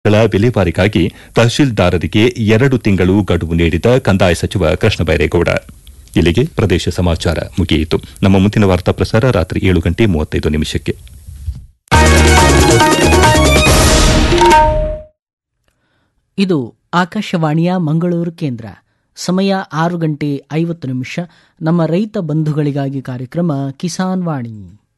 ಗಳ ವಿಲೇವಾರಿಗಾಗಿ ತಹಶೀಲ್ದಾರರಿಗೆ ಎರಡು ತಿಂಗಳು ಗಡುವು ನೀಡಿದ ಕಂದಾಯ ಸಚಿವ ಕೃಷ್ಣ ಬೈರೇಗೌಡ ಇಲ್ಲಿಗೆ ಪ್ರದೇಶ ಸಮಾಚಾರ ಮುಗಿಯಿತು ನಮ್ಮ ಮುಂದಿನ ವಾರ್ತಾ ಪ್ರಸಾರ ರಾತ್ರಿ ಏಳು ಗಂಟೆ ಮೂವತ್ತೈದು ನಿಮಿಷಕ್ಕೆ ಇದು ಆಕಾಶವಾಣಿಯ ಮಂಗಳೂರು ಕೇಂದ್ರ ಸಮಯ ಆರು ಗಂಟೆ ಐವತ್ತು ನಿಮಿಷ ನಮ್ಮ ರೈತ ಬಂಧುಗಳಿಗಾಗಿ ಕಾರ್ಯಕ್ರಮ Kisan Vani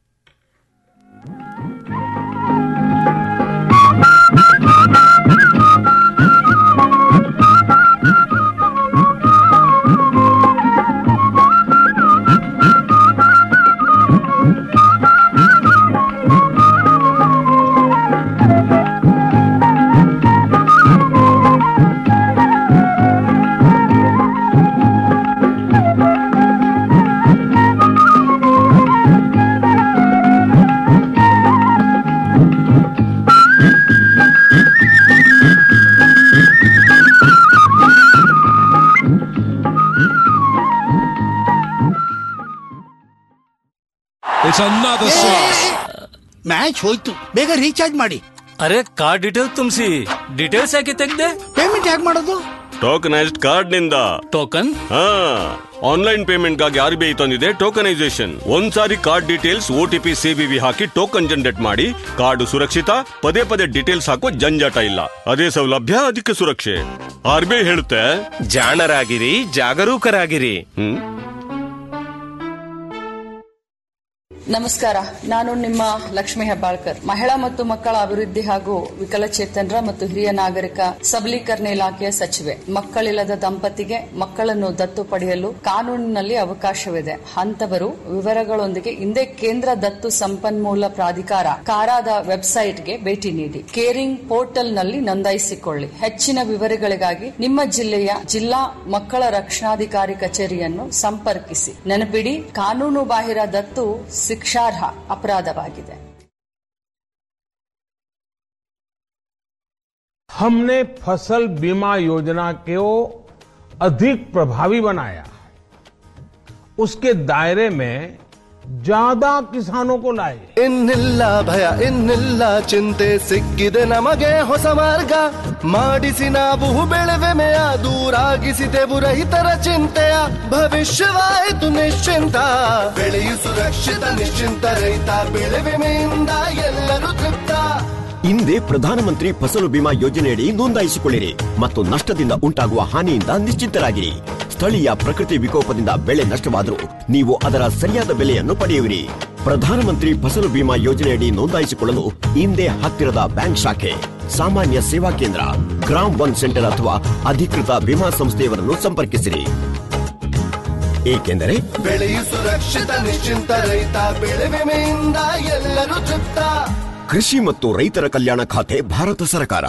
It's another sauce. Match ಹೋಯ್ತು ಬೇಗ ರೀಚಾರ್ಜ್ ಮಾಡಿ ಅರೆ ಕಾರ್ಡ್ ಡೀಟೇಲ್ ತುಂಬಿಸಿ ಡೀಟೇಲ್ಸ್ ಯಾಕೆ ತೆಗ್ದೆ ಪೇಮೆಂಟ್ ಹೇಗೆ ಮಾಡೋದು ಟೋಕನೈಸ್ಡ್ ಕಾರ್ಡ್ ನಿಂದ ಟೋಕನ್ ಹಾ ಆನ್ಲೈನ್ ಪೇಮೆಂಟ್ ಗಾಗಿ ಆರ್ ಬಿ ಐ ತಂದಿದೆ ಟೋಕನೈಸೇಷನ್ ಒಂದ್ಸಾರಿ ಕಾರ್ಡ್ ಡೀಟೇಲ್ಸ್ ಓಟಿಪಿ ಸಿಬಿವಿ ಹಾಕಿ ಟೋಕನ್ ಜನರೇಟ್ ಮಾಡಿ ಕಾರ್ಡ್ ಸುರಕ್ಷಿತ ಪದೇ ಪದೇ ಡೀಟೇಲ್ಸ್ ಹಾಕೋ ಜಂಜಾಟ ಇಲ್ಲ ಅದೇ ಸೌಲಭ್ಯ ಅದಕ್ಕೆ ಸುರಕ್ಷೆ ಆರ್ ಬಿ ಐ ಹೇಳುತ್ತೆ ಜಾಣರಾಗಿರಿ ಜಾಗರೂಕರಾಗಿರಿ ಹ್ಮ್ ನಮಸ್ಕಾರ ನಾನು ನಿಮ್ಮ ಲಕ್ಷ್ಮಿ ಹೆಬ್ಬಾಳ್ಕರ್ ಮಹಿಳಾ ಮತ್ತು ಮಕ್ಕಳ ಅಭಿವೃದ್ಧಿ ಹಾಗೂ ವಿಕಲಚೇತನರ ಮತ್ತು ಹಿರಿಯ ನಾಗರಿಕ ಸಬಲೀಕರಣ ಇಲಾಖೆಯ ಸಚಿವೆ ಮಕ್ಕಳಿಲ್ಲದ ದಂಪತಿಗೆ ಮಕ್ಕಳನ್ನು ದತ್ತು ಪಡೆಯಲು ಕಾನೂನಿನಲ್ಲಿ ಅವಕಾಶವಿದೆ ಅಂತವರು ವಿವರಗಳೊಂದಿಗೆ ಹಿಂದೆ ಕೇಂದ್ರ ದತ್ತು ಸಂಪನ್ಮೂಲ ಪ್ರಾಧಿಕಾರ ಕಾರಾದ ವೆಬ್ಸೈಟ್ಗೆ ಭೇಟಿ ನೀಡಿ ಕೇರಿಂಗ್ ಪೋರ್ಟಲ್ನಲ್ಲಿ ನೋಂದಾಯಿಸಿಕೊಳ್ಳಿ ಹೆಚ್ಚಿನ ವಿವರಗಳಿಗಾಗಿ ನಿಮ್ಮ ಜಿಲ್ಲೆಯ ಜಿಲ್ಲಾ ಮಕ್ಕಳ ರಕ್ಷಣಾಧಿಕಾರಿ ಕಚೇರಿಯನ್ನು ಸಂಪರ್ಕಿಸಿ ನೆನಪಿಡಿ ಕಾನೂನು ಬಾಹಿರ ದತ್ತು ಶಿಕ್ಷಾರ್ಹ ಅಪರಾಧವಾಗಿದೆ हमने फसल बीमा योजना को अधिक प्रभावी बनाया उसके दायरे में ज्यादा किसानों को लाए ಇನ್ನಿಲ್ಲ ಭಯ ಇನ್ನಿಲ್ಲ ಚಿಂತೆ ಸಿಕ್ಕಿದೆ ನಮಗೆ ಹೊಸ ಮಾರ್ಗ ಮಾಡಿಸಿ ನಾವು ಬೆಳೆವೆಮೆಯ ದೂರಾಗಿಸಿದೆವು ರೈತರ ಚಿಂತೆಯ ಭವಿಷ್ಯವಾಯಿತು ನಿಶ್ಚಿಂತ ಬೆಳೆಯು ಸುರಕ್ಷಿತ ನಿಶ್ಚಿಂತ ರೈತ ಬೆಳೆ ವಿಮೆಯಿಂದ ಎಲ್ಲರೂ ತೃಪ್ತ ಹಿಂದೆ ಪ್ರಧಾನಮಂತ್ರಿ ಫಸಲು ಬಿಮಾ ಯೋಜನೆಯಡಿ ನೋಂದಾಯಿಸಿಕೊಳ್ಳಿರಿ ಮತ್ತು ನಷ್ಟದಿಂದ ಉಂಟಾಗುವ ಹಾನಿಯಿಂದ ನಿಶ್ಚಿಂತರಾಗಿರಿ ಸ್ಥಳೀಯ ಪ್ರಕೃತಿ ವಿಕೋಪದಿಂದ ಬೆಳೆ ನಷ್ಟವಾದರೂ ನೀವು ಅದರ ಸರಿಯಾದ ಬೆಲೆಯನ್ನು ಪಡೆಯುವಿರಿ ಪ್ರಧಾನಮಂತ್ರಿ ಫಸಲು ಬಿಮಾ ಯೋಜನೆಯಡಿ ನೋಂದಾಯಿಸಿಕೊಳ್ಳಲು ಹಿಂದೆ ಹತ್ತಿರದ ಬ್ಯಾಂಕ್ ಶಾಖೆ ಸಾಮಾನ್ಯ ಸೇವಾ ಕೇಂದ್ರ ಗ್ರಾಮ್ ಒನ್ ಸೆಂಟರ್ ಅಥವಾ ಅಧಿಕೃತ ವಿಮಾ ಸಂಸ್ಥೆಯವರನ್ನು ಸಂಪರ್ಕಿಸಿರಿ ಏಕೆಂದರೆ ಬೆಳೆಯು ಸುರಕ್ಷಿತ ನಿಶ್ಚಿಂತ ರೈತ ಬೆಳೆ ವಿಮೆಯಿಂದ ಎಲ್ಲರೂ ತೃಪ್ತ ಕೃಷಿ ಮತ್ತು ರೈತರ ಕಲ್ಯಾಣ ಖಾತೆ ಭಾರತ ಸರ್ಕಾರ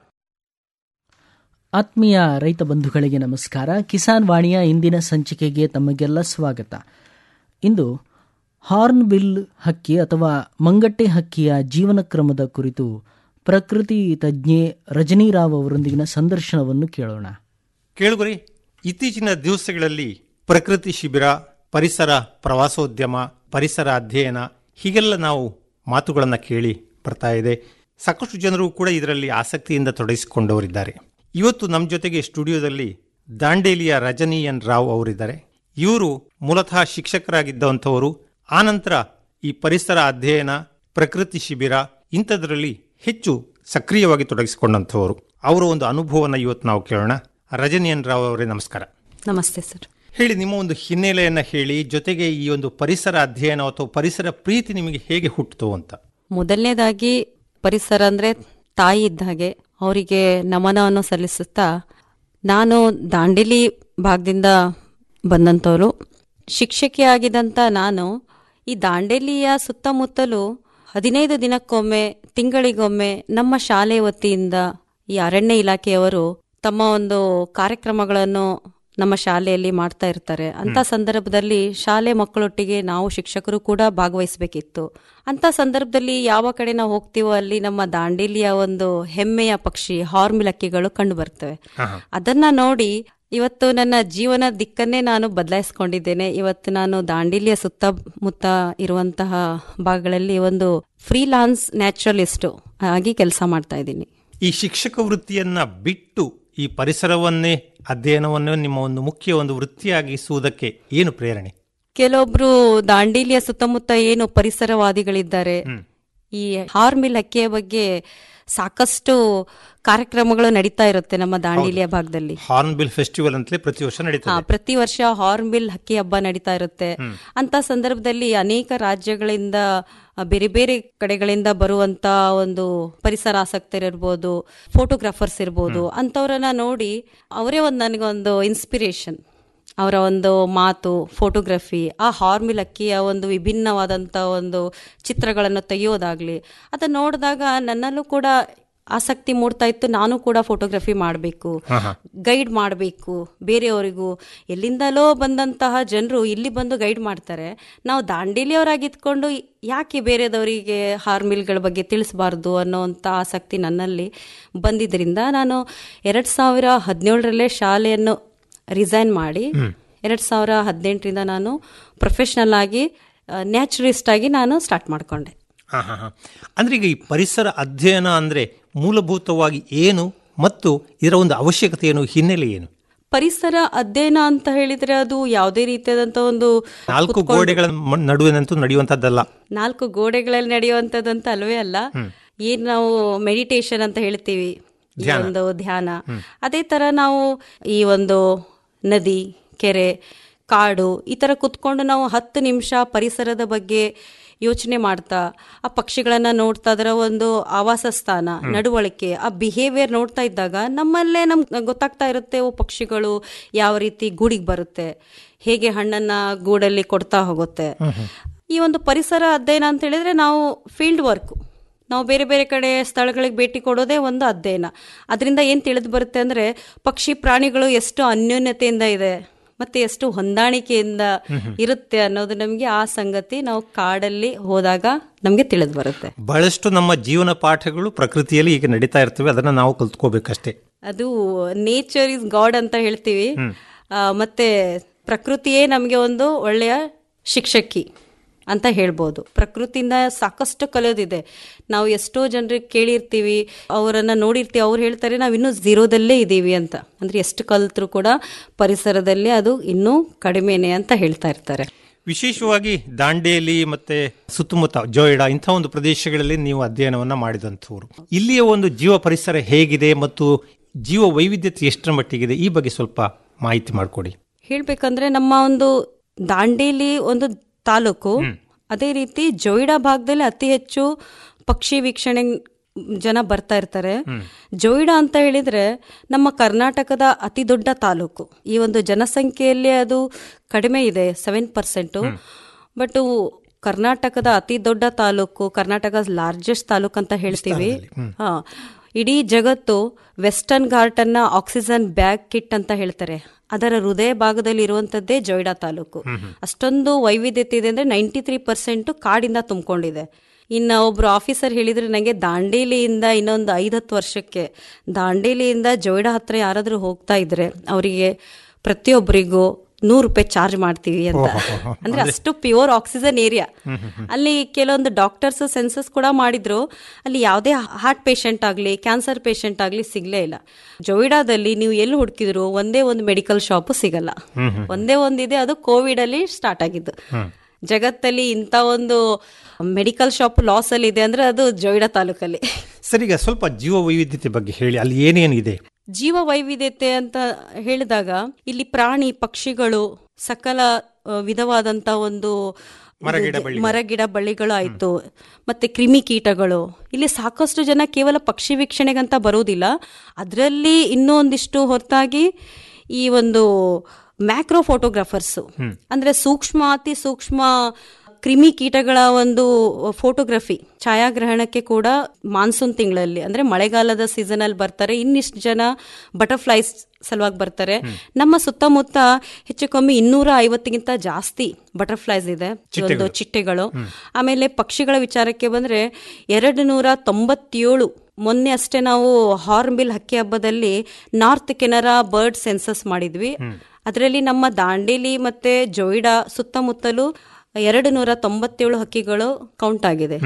ಆತ್ಮೀಯ ರೈತ ಬಂಧುಗಳಿಗೆ ನಮಸ್ಕಾರ ಕಿಸಾನ್ ವಾಣಿಯ ಇಂದಿನ ಸಂಚಿಕೆಗೆ ತಮಗೆಲ್ಲ ಸ್ವಾಗತ ಇಂದು ಹಾರ್ನ್ ಬಿಲ್ ಹಕ್ಕಿ ಅಥವಾ ಮಂಗಟ್ಟೆ ಹಕ್ಕಿಯ ಜೀವನ ಕ್ರಮದ ಕುರಿತು ಪ್ರಕೃತಿ ತಜ್ಞೆ ರಜನಿ ರಾವ್ ಅವರೊಂದಿಗಿನ ಸಂದರ್ಶನವನ್ನು ಕೇಳೋಣ ಕೇಳುಗರಿ ಇತ್ತೀಚಿನ ದಿವಸಗಳಲ್ಲಿ ಪ್ರಕೃತಿ ಶಿಬಿರ ಪರಿಸರ ಪ್ರವಾಸೋದ್ಯಮ ಪರಿಸರ ಅಧ್ಯಯನ ಹೀಗೆಲ್ಲ ನಾವು ಮಾತುಗಳನ್ನು ಕೇಳಿ ಬರ್ತಾ ಇದೆ ಸಾಕಷ್ಟು ಜನರು ಕೂಡ ಇದರಲ್ಲಿ ಆಸಕ್ತಿಯಿಂದ ತೊಡಗಿಸಿಕೊಂಡವರಿದ್ದಾರೆ ಇವತ್ತು ನಮ್ಮ ಜೊತೆಗೆ ಸ್ಟುಡಿಯೋದಲ್ಲಿ ದಾಂಡೇಲಿಯ ರಜನಿ ಎನ್ ರಾವ್ ಅವರಿದ್ದಾರೆ ಇವರು ಮೂಲತಃ ಶಿಕ್ಷಕರಾಗಿದ್ದಂಥವರು ಆನಂತರ ಈ ಪರಿಸರ ಅಧ್ಯಯನ ಪ್ರಕೃತಿ ಶಿಬಿರ ಇಂಥದ್ರಲ್ಲಿ ಹೆಚ್ಚು ಸಕ್ರಿಯವಾಗಿ ತೊಡಗಿಸಿಕೊಂಡಂಥವರು ಅವರ ಒಂದು ಅನುಭವವನ್ನು ಇವತ್ತು ನಾವು ಕೇಳೋಣ ರಜನಿ ಎನ್ ರಾವ್ ಅವರೇ ನಮಸ್ಕಾರ ನಮಸ್ತೆ ಸರ್ ಹೇಳಿ ನಿಮ್ಮ ಒಂದು ಹಿನ್ನೆಲೆಯನ್ನು ಹೇಳಿ ಜೊತೆಗೆ ಈ ಒಂದು ಪರಿಸರ ಅಧ್ಯಯನ ಅಥವಾ ಪರಿಸರ ಪ್ರೀತಿ ನಿಮಗೆ ಹೇಗೆ ಹುಟ್ಟಿತು ಅಂತ ಮೊದಲನೇದಾಗಿ ಪರಿಸರ ಅಂದರೆ ತಾಯಿ ಇದ್ದ ಹಾಗೆ ಅವರಿಗೆ ನಮನವನ್ನು ಸಲ್ಲಿಸುತ್ತಾ ನಾನು ದಾಂಡೇಲಿ ಭಾಗದಿಂದ ಬಂದಂಥವ್ರು ಶಿಕ್ಷಕಿಯಾಗಿದ್ದಂಥ ನಾನು ಈ ದಾಂಡೇಲಿಯ ಸುತ್ತಮುತ್ತಲು ಹದಿನೈದು ದಿನಕ್ಕೊಮ್ಮೆ ತಿಂಗಳಿಗೊಮ್ಮೆ ನಮ್ಮ ಶಾಲೆ ವತಿಯಿಂದ ಈ ಅರಣ್ಯ ಇಲಾಖೆಯವರು ತಮ್ಮ ಒಂದು ಕಾರ್ಯಕ್ರಮಗಳನ್ನು ನಮ್ಮ ಶಾಲೆಯಲ್ಲಿ ಮಾಡ್ತಾ ಇರ್ತಾರೆ ಅಂತ ಸಂದರ್ಭದಲ್ಲಿ ಶಾಲೆ ಮಕ್ಕಳೊಟ್ಟಿಗೆ ನಾವು ಶಿಕ್ಷಕರು ಕೂಡ ಭಾಗವಹಿಸಬೇಕಿತ್ತು ಅಂತ ಸಂದರ್ಭದಲ್ಲಿ ಯಾವ ಕಡೆ ನಾವು ಹೋಗ್ತೀವೋ ಅಲ್ಲಿ ನಮ್ಮ ದಾಂಡೇಲಿಯ ಒಂದು ಹೆಮ್ಮೆಯ ಪಕ್ಷಿ ಹಾರ್ಮಿಲಕ್ಕಿಗಳು ಕಂಡು ಬರ್ತವೆ ಅದನ್ನ ನೋಡಿ ಇವತ್ತು ನನ್ನ ಜೀವನ ದಿಕ್ಕನ್ನೇ ನಾನು ಬದಲಾಯಿಸ್ಕೊಂಡಿದ್ದೇನೆ ಇವತ್ತು ನಾನು ದಾಂಡೇಲಿಯ ಸುತ್ತಮುತ್ತ ಇರುವಂತಹ ಭಾಗಗಳಲ್ಲಿ ಒಂದು ಫ್ರೀಲಾನ್ಸ್ ನ್ಯಾಚುರಲಿಸ್ಟ್ ಆಗಿ ಕೆಲಸ ಮಾಡ್ತಾ ಇದ್ದೀನಿ ಈ ಶಿಕ್ಷಕ ವೃತ್ತಿಯನ್ನ ಬಿಟ್ಟು ಈ ಪರಿಸರವನ್ನೇ ಅಧ್ಯಯನವನ್ನು ನಿಮ್ಮ ಒಂದು ಮುಖ್ಯ ಒಂದು ವೃತ್ತಿಯಾಗಿಸುವುದಕ್ಕೆ ಏನು ಪ್ರೇರಣೆ ಕೆಲವೊಬ್ರು ದಾಂಡೇಲಿಯ ಸುತ್ತಮುತ್ತ ಏನು ಪರಿಸರವಾದಿಗಳಿದ್ದಾರೆ ಈ ಹಾರ್ಮಿಲ್ ಹಕ್ಕಿಯ ಬಗ್ಗೆ ಸಾಕಷ್ಟು ಕಾರ್ಯಕ್ರಮಗಳು ನಡೀತಾ ಇರುತ್ತೆ ನಮ್ಮ ದಾಂಡೇಲಿಯ ಭಾಗದಲ್ಲಿ ಹಾರ್ನ್ಬಿಲ್ ಫೆಸ್ಟಿವಲ್ ಅಂತಲೇ ಪ್ರತಿ ವರ್ಷ ಹಾ ನಡೀತದೆ ಪ್ರತಿ ವರ್ಷ ಹಾರ್ನ್ಬಿಲ್ ಹಕ್ಕಿ ಹಬ್ಬ ನಡೀತಾ ಇರುತ್ತೆ ಅಂತ ಸಂದರ್ಭದಲ್ಲಿ ಅನೇಕ ರಾಜ್ಯಗಳಿಂದ ಆ, ಬೇರೆ ಬೇರೆ ಕಡೆಗಳಿಂದ ಬರುವಂತ ಒಂದು ಪರಿಸರ ಆಸಕ್ತರಿರ್ಬೋದು ಫೋಟೋಗ್ರಾಫರ್ಸ್ ಇರ್ಬೋದು ಅಂತವ್ರನ್ನ ನೋಡಿ ಅವರೇ ಒಂದು ನನಗೊಂದು ಇನ್ಸ್ಪಿರೇಷನ್ ಅವರ ಒಂದು ಮಾತು ಫೋಟೋಗ್ರಫಿ ಆ ಹಾರ್ಮಿಲ್ ಅಕ್ಕಿಯ ಒಂದು ವಿಭಿನ್ನವಾದಂಥ ಒಂದು ಚಿತ್ರಗಳನ್ನು ತೆಗೆಯೋದಾಗ್ಲಿ ಅದನ್ನ ನೋಡಿದಾಗ ನನ್ನಲ್ಲೂ ಕೂಡ ಆಸಕ್ತಿ ಮೂಡ್ತಾ ಇತ್ತು ನಾನು ಕೂಡ ಫೋಟೋಗ್ರಫಿ ಮಾಡಬೇಕು ಗೈಡ್ ಮಾಡಬೇಕು ಬೇರೆಯವರಿಗೂ ಎಲ್ಲಿಂದಲೋ ಬಂದಂತಹ ಜನರು ಇಲ್ಲಿ ಬಂದು ಗೈಡ್ ಮಾಡ್ತಾರೆ ನಾವು ದಾಂಡೇಲಿಯವರಾಗಿದ್ಕೊಂಡು ಯಾಕೆ ಬೇರೆದವರಿಗೆ ಹಾರ್ಮಿಲ್ಗಳ ಬಗ್ಗೆ ತಿಳಿಸಬಾರ್ದು ಅನ್ನೋವಂಥ ಆಸಕ್ತಿ ನನ್ನಲ್ಲಿ ಬಂದಿದ್ದರಿಂದ ನಾನು ಎರಡು ಸಾವಿರ ಹದಿನೇಳರಲ್ಲೇ ಶಾಲೆಯನ್ನು ರಿಸೈನ್ ಮಾಡಿ ಎರಡು ಸಾವಿರ ಹದಿನೆಂಟರಿಂದ ನಾನು ಪ್ರೊಫೆಷ್ನಲ್ ಆಗಿ ನ್ಯಾಚುರಿಸ್ಟ್ ಆಗಿ ನಾನು ಸ್ಟಾರ್ಟ್ ಮಾಡ್ಕೊಂಡೆ ಹಾ ಹಾ ಹಾ ಅಂದ್ರೆ ಈಗ ಈ ಪರಿಸರ ಅಧ್ಯಯನ ಅಂದ್ರೆ ಮೂಲಭೂತವಾಗಿ ಏನು ಮತ್ತು ಇದರ ಒಂದು ಅವಶ್ಯಕತೆ ಏನು ಹಿನ್ನೆಲೆ ಏನು ಪರಿಸರ ಅಧ್ಯಯನ ಅಂತ ಹೇಳಿದ್ರೆ ಅದು ಯಾವುದೇ ರೀತಿಯಾದಂತ ಒಂದು ನಾಲ್ಕು ಗೋಡೆಗಳ ಮ- ನಡುವಿನಂತೂ ನಡೆಯುವಂತದ್ದಲ್ಲ ನಾಲ್ಕು ಗೋಡೆಗಳಲ್ಲಿ ನಡೆಯುವಂಥದ್ದಂತ ಅಲ್ವೇ ಅಲ್ಲ ಏನ್ ನಾವು ಮೆಡಿಟೇಷನ್ ಅಂತ ಹೇಳ್ತೀವಿ ಈ ಧ್ಯಾನ. ಒಂದು ಧ್ಯಾನ ಅದೇ ತರ ನಾವು ಈ ಒಂದು ನದಿ ಕೆರೆ ಕಾಡು ಈ ತರ ಕುತ್ಕೊಂಡು ನಾವು ಹತ್ತು ನಿಮಿಷ ಪರಿಸರದ ಬಗ್ಗೆ ಯೋಚನೆ ಮಾಡ್ತಾ ಆ ಪಕ್ಷಿಗಳನ್ನ ನೋಡ್ತಾ ಅದರ ಒಂದು ಆವಾಸ ಸ್ಥಾನ ನಡವಳಿಕೆ ಆ ಬಿಹೇವಿಯರ್ ನೋಡ್ತಾ ಇದ್ದಾಗ ನಮ್ಮಲ್ಲೇ ನಮ್ಗೆ ಗೊತ್ತಾಗ್ತಾ ಇರುತ್ತೆ ಓ ಪಕ್ಷಿಗಳು ಯಾವ ರೀತಿ ಗೂಡಿಗೆ ಬರುತ್ತೆ ಹೇಗೆ ಹಣ್ಣನ್ನ ಗೂಡಲ್ಲಿ ಕೊಡ್ತಾ ಹೋಗುತ್ತೆ ಈ ಒಂದು ಪರಿಸರ ಅಧ್ಯಯನ ಅಂತ ಹೇಳಿದ್ರೆ ನಾವು ಫೀಲ್ಡ್ ವರ್ಕ್ ನಾವು ಬೇರೆ ಬೇರೆ ಕಡೆ ಸ್ಥಳಗಳಿಗೆ ಭೇಟಿ ಕೊಡೋದೇ ಒಂದು ಅಧ್ಯಯನ ಅದರಿಂದ ಏನು ತಿಳಿದು ಬರುತ್ತೆ ಅಂದ್ರೆ ಪಕ್ಷಿ ಪ್ರಾಣಿಗಳು ಎಷ್ಟು ಅನ್ಯೋನ್ಯತೆಯಿಂದ ಇದೆ ಮತ್ತೆ ಎಷ್ಟು ಹೊಂದಾಣಿಕೆಯಿಂದ ಇರುತ್ತೆ ಅನ್ನೋದು ನಮಗೆ ಆ ಸಂಗತಿ ನಾವು ಕಾಡಲ್ಲಿ ಹೋದಾಗ ನಮಗೆ ತಿಳಿದು ಬರುತ್ತೆ ಬಹಳಷ್ಟು ನಮ್ಮ ಜೀವನ ಪಾಠಗಳು ಪ್ರಕೃತಿಯಲ್ಲಿ ಈಗ ನಡೀತಾ ಇರ್ತವೆ ಅದನ್ನ ನಾವು ಕಲ್ತ್ಕೋಬೇಕಷ್ಟೇ ಅದು ನೇಚರ್ ಇಸ್ ಗಾಡ್ ಅಂತ ಹೇಳ್ತೀವಿ ಆ, ಮತ್ತೆ ಪ್ರಕೃತಿಯೇ ನಮಗೆ ಒಂದು ಒಳ್ಳೆಯ ಶಿಕ್ಷಕಿ ಅಂತ ಹೇಳ್ಬೋದು ಪ್ರಕೃತಿಯಿಂದ ಸಾಕಷ್ಟು ಕಲಿಯೋದಿದೆ ನಾವು ಎಷ್ಟೋ ಜನರಿಗೆ ಕೇಳಿರ್ತೀವಿ ಅವರನ್ನ ನೋಡಿರ್ತೀವಿ ಅವ್ರು ಹೇಳ್ತಾರೆ ನಾವು ಇನ್ನೂ ಝೀರೋದಲ್ಲೇ ಇದ್ದೀವಿ ಅಂತ ಅಂದ್ರೆ ಎಷ್ಟು ಕಲ್ತರೂ ಕೂಡ ಪರಿಸರದಲ್ಲಿ ಅದು ಇನ್ನೂ ಕಡಿಮೆನೆ ಅಂತ ಹೇಳ್ತಾ ಇರ್ತಾರೆ ವಿಶೇಷವಾಗಿ ದಾಂಡೇಲಿ ಮತ್ತೆ ಸುತ್ತಮುತ್ತ ಜೋಯಿಡಾ ಇಂಥ ಒಂದು ಪ್ರದೇಶಗಳಲ್ಲಿ ನೀವು ಅಧ್ಯಯನವನ್ನ ಮಾಡಿದಂಥವ್ರು ಇಲ್ಲಿಯ ಒಂದು ಜೀವ ಪರಿಸರ ಹೇಗಿದೆ ಮತ್ತು ಜೀವ ವೈವಿಧ್ಯತೆ ಎಷ್ಟರ ಮಟ್ಟಿಗಿದೆ ಈ ಬಗ್ಗೆ ಸ್ವಲ್ಪ ಮಾಹಿತಿ ಮಾಡಿಕೊಡಿ ಹೇಳ್ಬೇಕಂದ್ರೆ ನಮ್ಮ ಒಂದು ದಾಂಡೇಲಿ ಒಂದು ತಾಲೂಕು ಅದೇ ರೀತಿ ಜೋಯಿಡಾ ಭಾಗದಲ್ಲಿ ಅತಿ ಹೆಚ್ಚು ಪಕ್ಷಿ ವೀಕ್ಷಣೆ ಜನ ಬರ್ತಾ ಇರ್ತಾರೆ ಜೋಯಿಡಾ ಅಂತ ಹೇಳಿದ್ರೆ ನಮ್ಮ ಕರ್ನಾಟಕದ ಅತಿ ದೊಡ್ಡ ತಾಲೂಕು ಈ ಒಂದು ಜನಸಂಖ್ಯೆಯಲ್ಲಿ ಅದು ಕಡಿಮೆ ಇದೆ ಸೆವೆನ್ ಪರ್ಸೆಂಟು ಬಟ್ ಕರ್ನಾಟಕದ ಅತಿ ದೊಡ್ಡ ತಾಲೂಕು ಕರ್ನಾಟಕ ಲಾರ್ಜೆಸ್ಟ್ ತಾಲೂಕು ಅಂತ ಹೇಳ್ತೀವಿ ಹಾ ಇಡೀ ಜಗತ್ತು ವೆಸ್ಟರ್ನ್ ಘಾಟ್ ಅನ್ನ ಆಕ್ಸಿಜನ್ ಬ್ಯಾಗ್ ಕಿಟ್ ಅಂತ ಹೇಳ್ತಾರೆ ಅದರ ಹೃದಯ ಭಾಗದಲ್ಲಿ ಇರುವಂತದ್ದೇ ಜೊಯ್ಡಾ ತಾಲೂಕು ಅಷ್ಟೊಂದು ವೈವಿಧ್ಯತೆ ಇದೆ ಅಂದ್ರೆ ನೈಂಟಿ ತ್ರೀ ಪರ್ಸೆಂಟ್ ಕಾಡಿಂದ ತುಂಬಿಕೊಂಡಿದೆ ಇನ್ನು ಒಬ್ರು ಆಫೀಸರ್ ಹೇಳಿದ್ರೆ ನನಗೆ ದಾಂಡೇಲಿಯಿಂದ ಇನ್ನೊಂದು ಐದತ್ತು ವರ್ಷಕ್ಕೆ ದಾಂಡೇಲಿಯಿಂದ ಜೊಯ್ಡಾ ಹತ್ರ ಯಾರಾದ್ರೂ ಹೋಗ್ತಾ ಇದ್ರೆ ಅವರಿಗೆ ಪ್ರತಿಯೊಬ್ಬರಿಗೂ ನೂರು ರೂಪಾಯಿ ಚಾರ್ಜ್ ಮಾಡ್ತೀವಿ ಅಂತ ಅಂದ್ರೆ ಅಷ್ಟು ಪ್ಯೂರ್ ಆಕ್ಸಿಜನ್ ಏರಿಯಾ ಅಲ್ಲಿ ಕೆಲವೊಂದು ಡಾಕ್ಟರ್ಸ್ ಸೆನ್ಸಸ್ ಕೂಡ ಮಾಡಿದ್ರು ಅಲ್ಲಿ ಯಾವುದೇ ಹಾರ್ಟ್ ಪೇಷಂಟ್ ಆಗಲಿ ಕ್ಯಾನ್ಸರ್ ಪೇಷಂಟ್ ಆಗಲಿ ಸಿಗ್ಲೇ ಇಲ್ಲ ಜೊಯ್ಡಾದಲ್ಲಿ ನೀವು ಎಲ್ಲಿ ಹುಡುಕಿದ್ರು ಒಂದೇ ಒಂದು ಮೆಡಿಕಲ್ ಶಾಪ್ ಸಿಗಲ್ಲ ಒಂದೇ ಒಂದಿದೆ ಅದು ಕೋವಿಡ್ ಅಲ್ಲಿ ಸ್ಟಾರ್ಟ್ ಆಗಿದ್ದು ಜಗತ್ತಲ್ಲಿ ಇಂಥ ಒಂದು ಮೆಡಿಕಲ್ ಶಾಪ್ ಲಾಸ್ ಅಲ್ಲಿ ಇದೆ ಅಂದ್ರೆ ಅದು ಜೊಯ್ಡಾ ತಾಲೂಕಲ್ಲಿ ಸರ್ ಈಗ ಸ್ವಲ್ಪ ಜೀವ ವೈವಿಧ್ಯತೆ ಬಗ್ಗೆ ಹೇಳಿ ಅಲ್ಲಿ ಏನೇನಿದೆ ಜೀವ ವೈವಿಧ್ಯತೆ ಅಂತ ಹೇಳಿದಾಗ ಇಲ್ಲಿ ಪ್ರಾಣಿ ಪಕ್ಷಿಗಳು ಸಕಲ ಆ, ವಿಧವಾದಂತ ಒಂದು ಮರಗಿಡ ಬಳ್ಳಿಗಳು. ಮರಗಿಡ ಬಳ್ಳಿಗಳು ಆಯ್ತು ಮತ್ತೆ ಕ್ರಿಮಿ ಕೀಟಗಳು ಇಲ್ಲಿ ಸಾಕಷ್ಟು ಜನ ಕೇವಲ ಪಕ್ಷಿ ವೀಕ್ಷಣೆಗಂತ ಬರೋದಿಲ್ಲ ಅದರಲ್ಲಿ ಇನ್ನೂ ಒಂದಿಷ್ಟು ಹೊರತಾಗಿ ಈ ಒಂದು ಮ್ಯಾಕ್ರೋ ಫೋಟೋಗ್ರಾಫರ್ಸ್ ಅಂದ್ರೆ ಸೂಕ್ಷ್ಮ ಅತಿ ಸೂಕ್ಷ್ಮ ಕ್ರಿಮಿ ಕೀಟಗಳ ಒಂದು ಫೋಟೋಗ್ರಫಿ ಛಾಯಾಗ್ರಹಣಕ್ಕೆ ಕೂಡ ಮಾನ್ಸೂನ್ ತಿಂಗಳಲ್ಲಿ ಅಂದ್ರೆ ಮಳೆಗಾಲದ ಸೀಸನ್ ಅಲ್ಲಿ ಬರ್ತಾರೆ ಇನ್ನಿಷ್ಟು ಜನ ಬಟರ್ಫ್ಲೈಸ್ ಸಲುವಾಗಿ ಬರ್ತಾರೆ ನಮ್ಮ ಸುತ್ತಮುತ್ತ ಹೆಚ್ಚು ಕಮ್ಮಿ ಇನ್ನೂರ ಐವತ್ತಿಗಿಂತ ಜಾಸ್ತಿ ಬಟರ್ಫ್ಲೈಸ್ ಇದೆ ಈ ಒಂದು ಚಿಟ್ಟೆಗಳು ಆಮೇಲೆ ಪಕ್ಷಿಗಳ ವಿಚಾರಕ್ಕೆ ಬಂದ್ರೆ ಎರಡು ನೂರ ತೊಂಬತ್ತೇಳು ಮೊನ್ನೆ ಅಷ್ಟೇ ನಾವು ಹಾರ್ನ್ಬಿಲ್ ಹಕ್ಕಿ ಹಬ್ಬದಲ್ಲಿ ನಾರ್ತ್ ಕೆನರಾ ಬರ್ಡ್ ಸೆನ್ಸಸ್ ಮಾಡಿದ್ವಿ ಅದರಲ್ಲಿ ನಮ್ಮ ದಾಂಡೇಲಿ ಮತ್ತೆ ಜೊಯ್ಡಾ ಸುತ್ತಮುತ್ತಲು ಎರಡು ನೂರ ತೊಂಬತ್ತೇಳು ಹಕ್ಕಿಗಳು ಕೌಂಟ್ ಆಗಿದೆ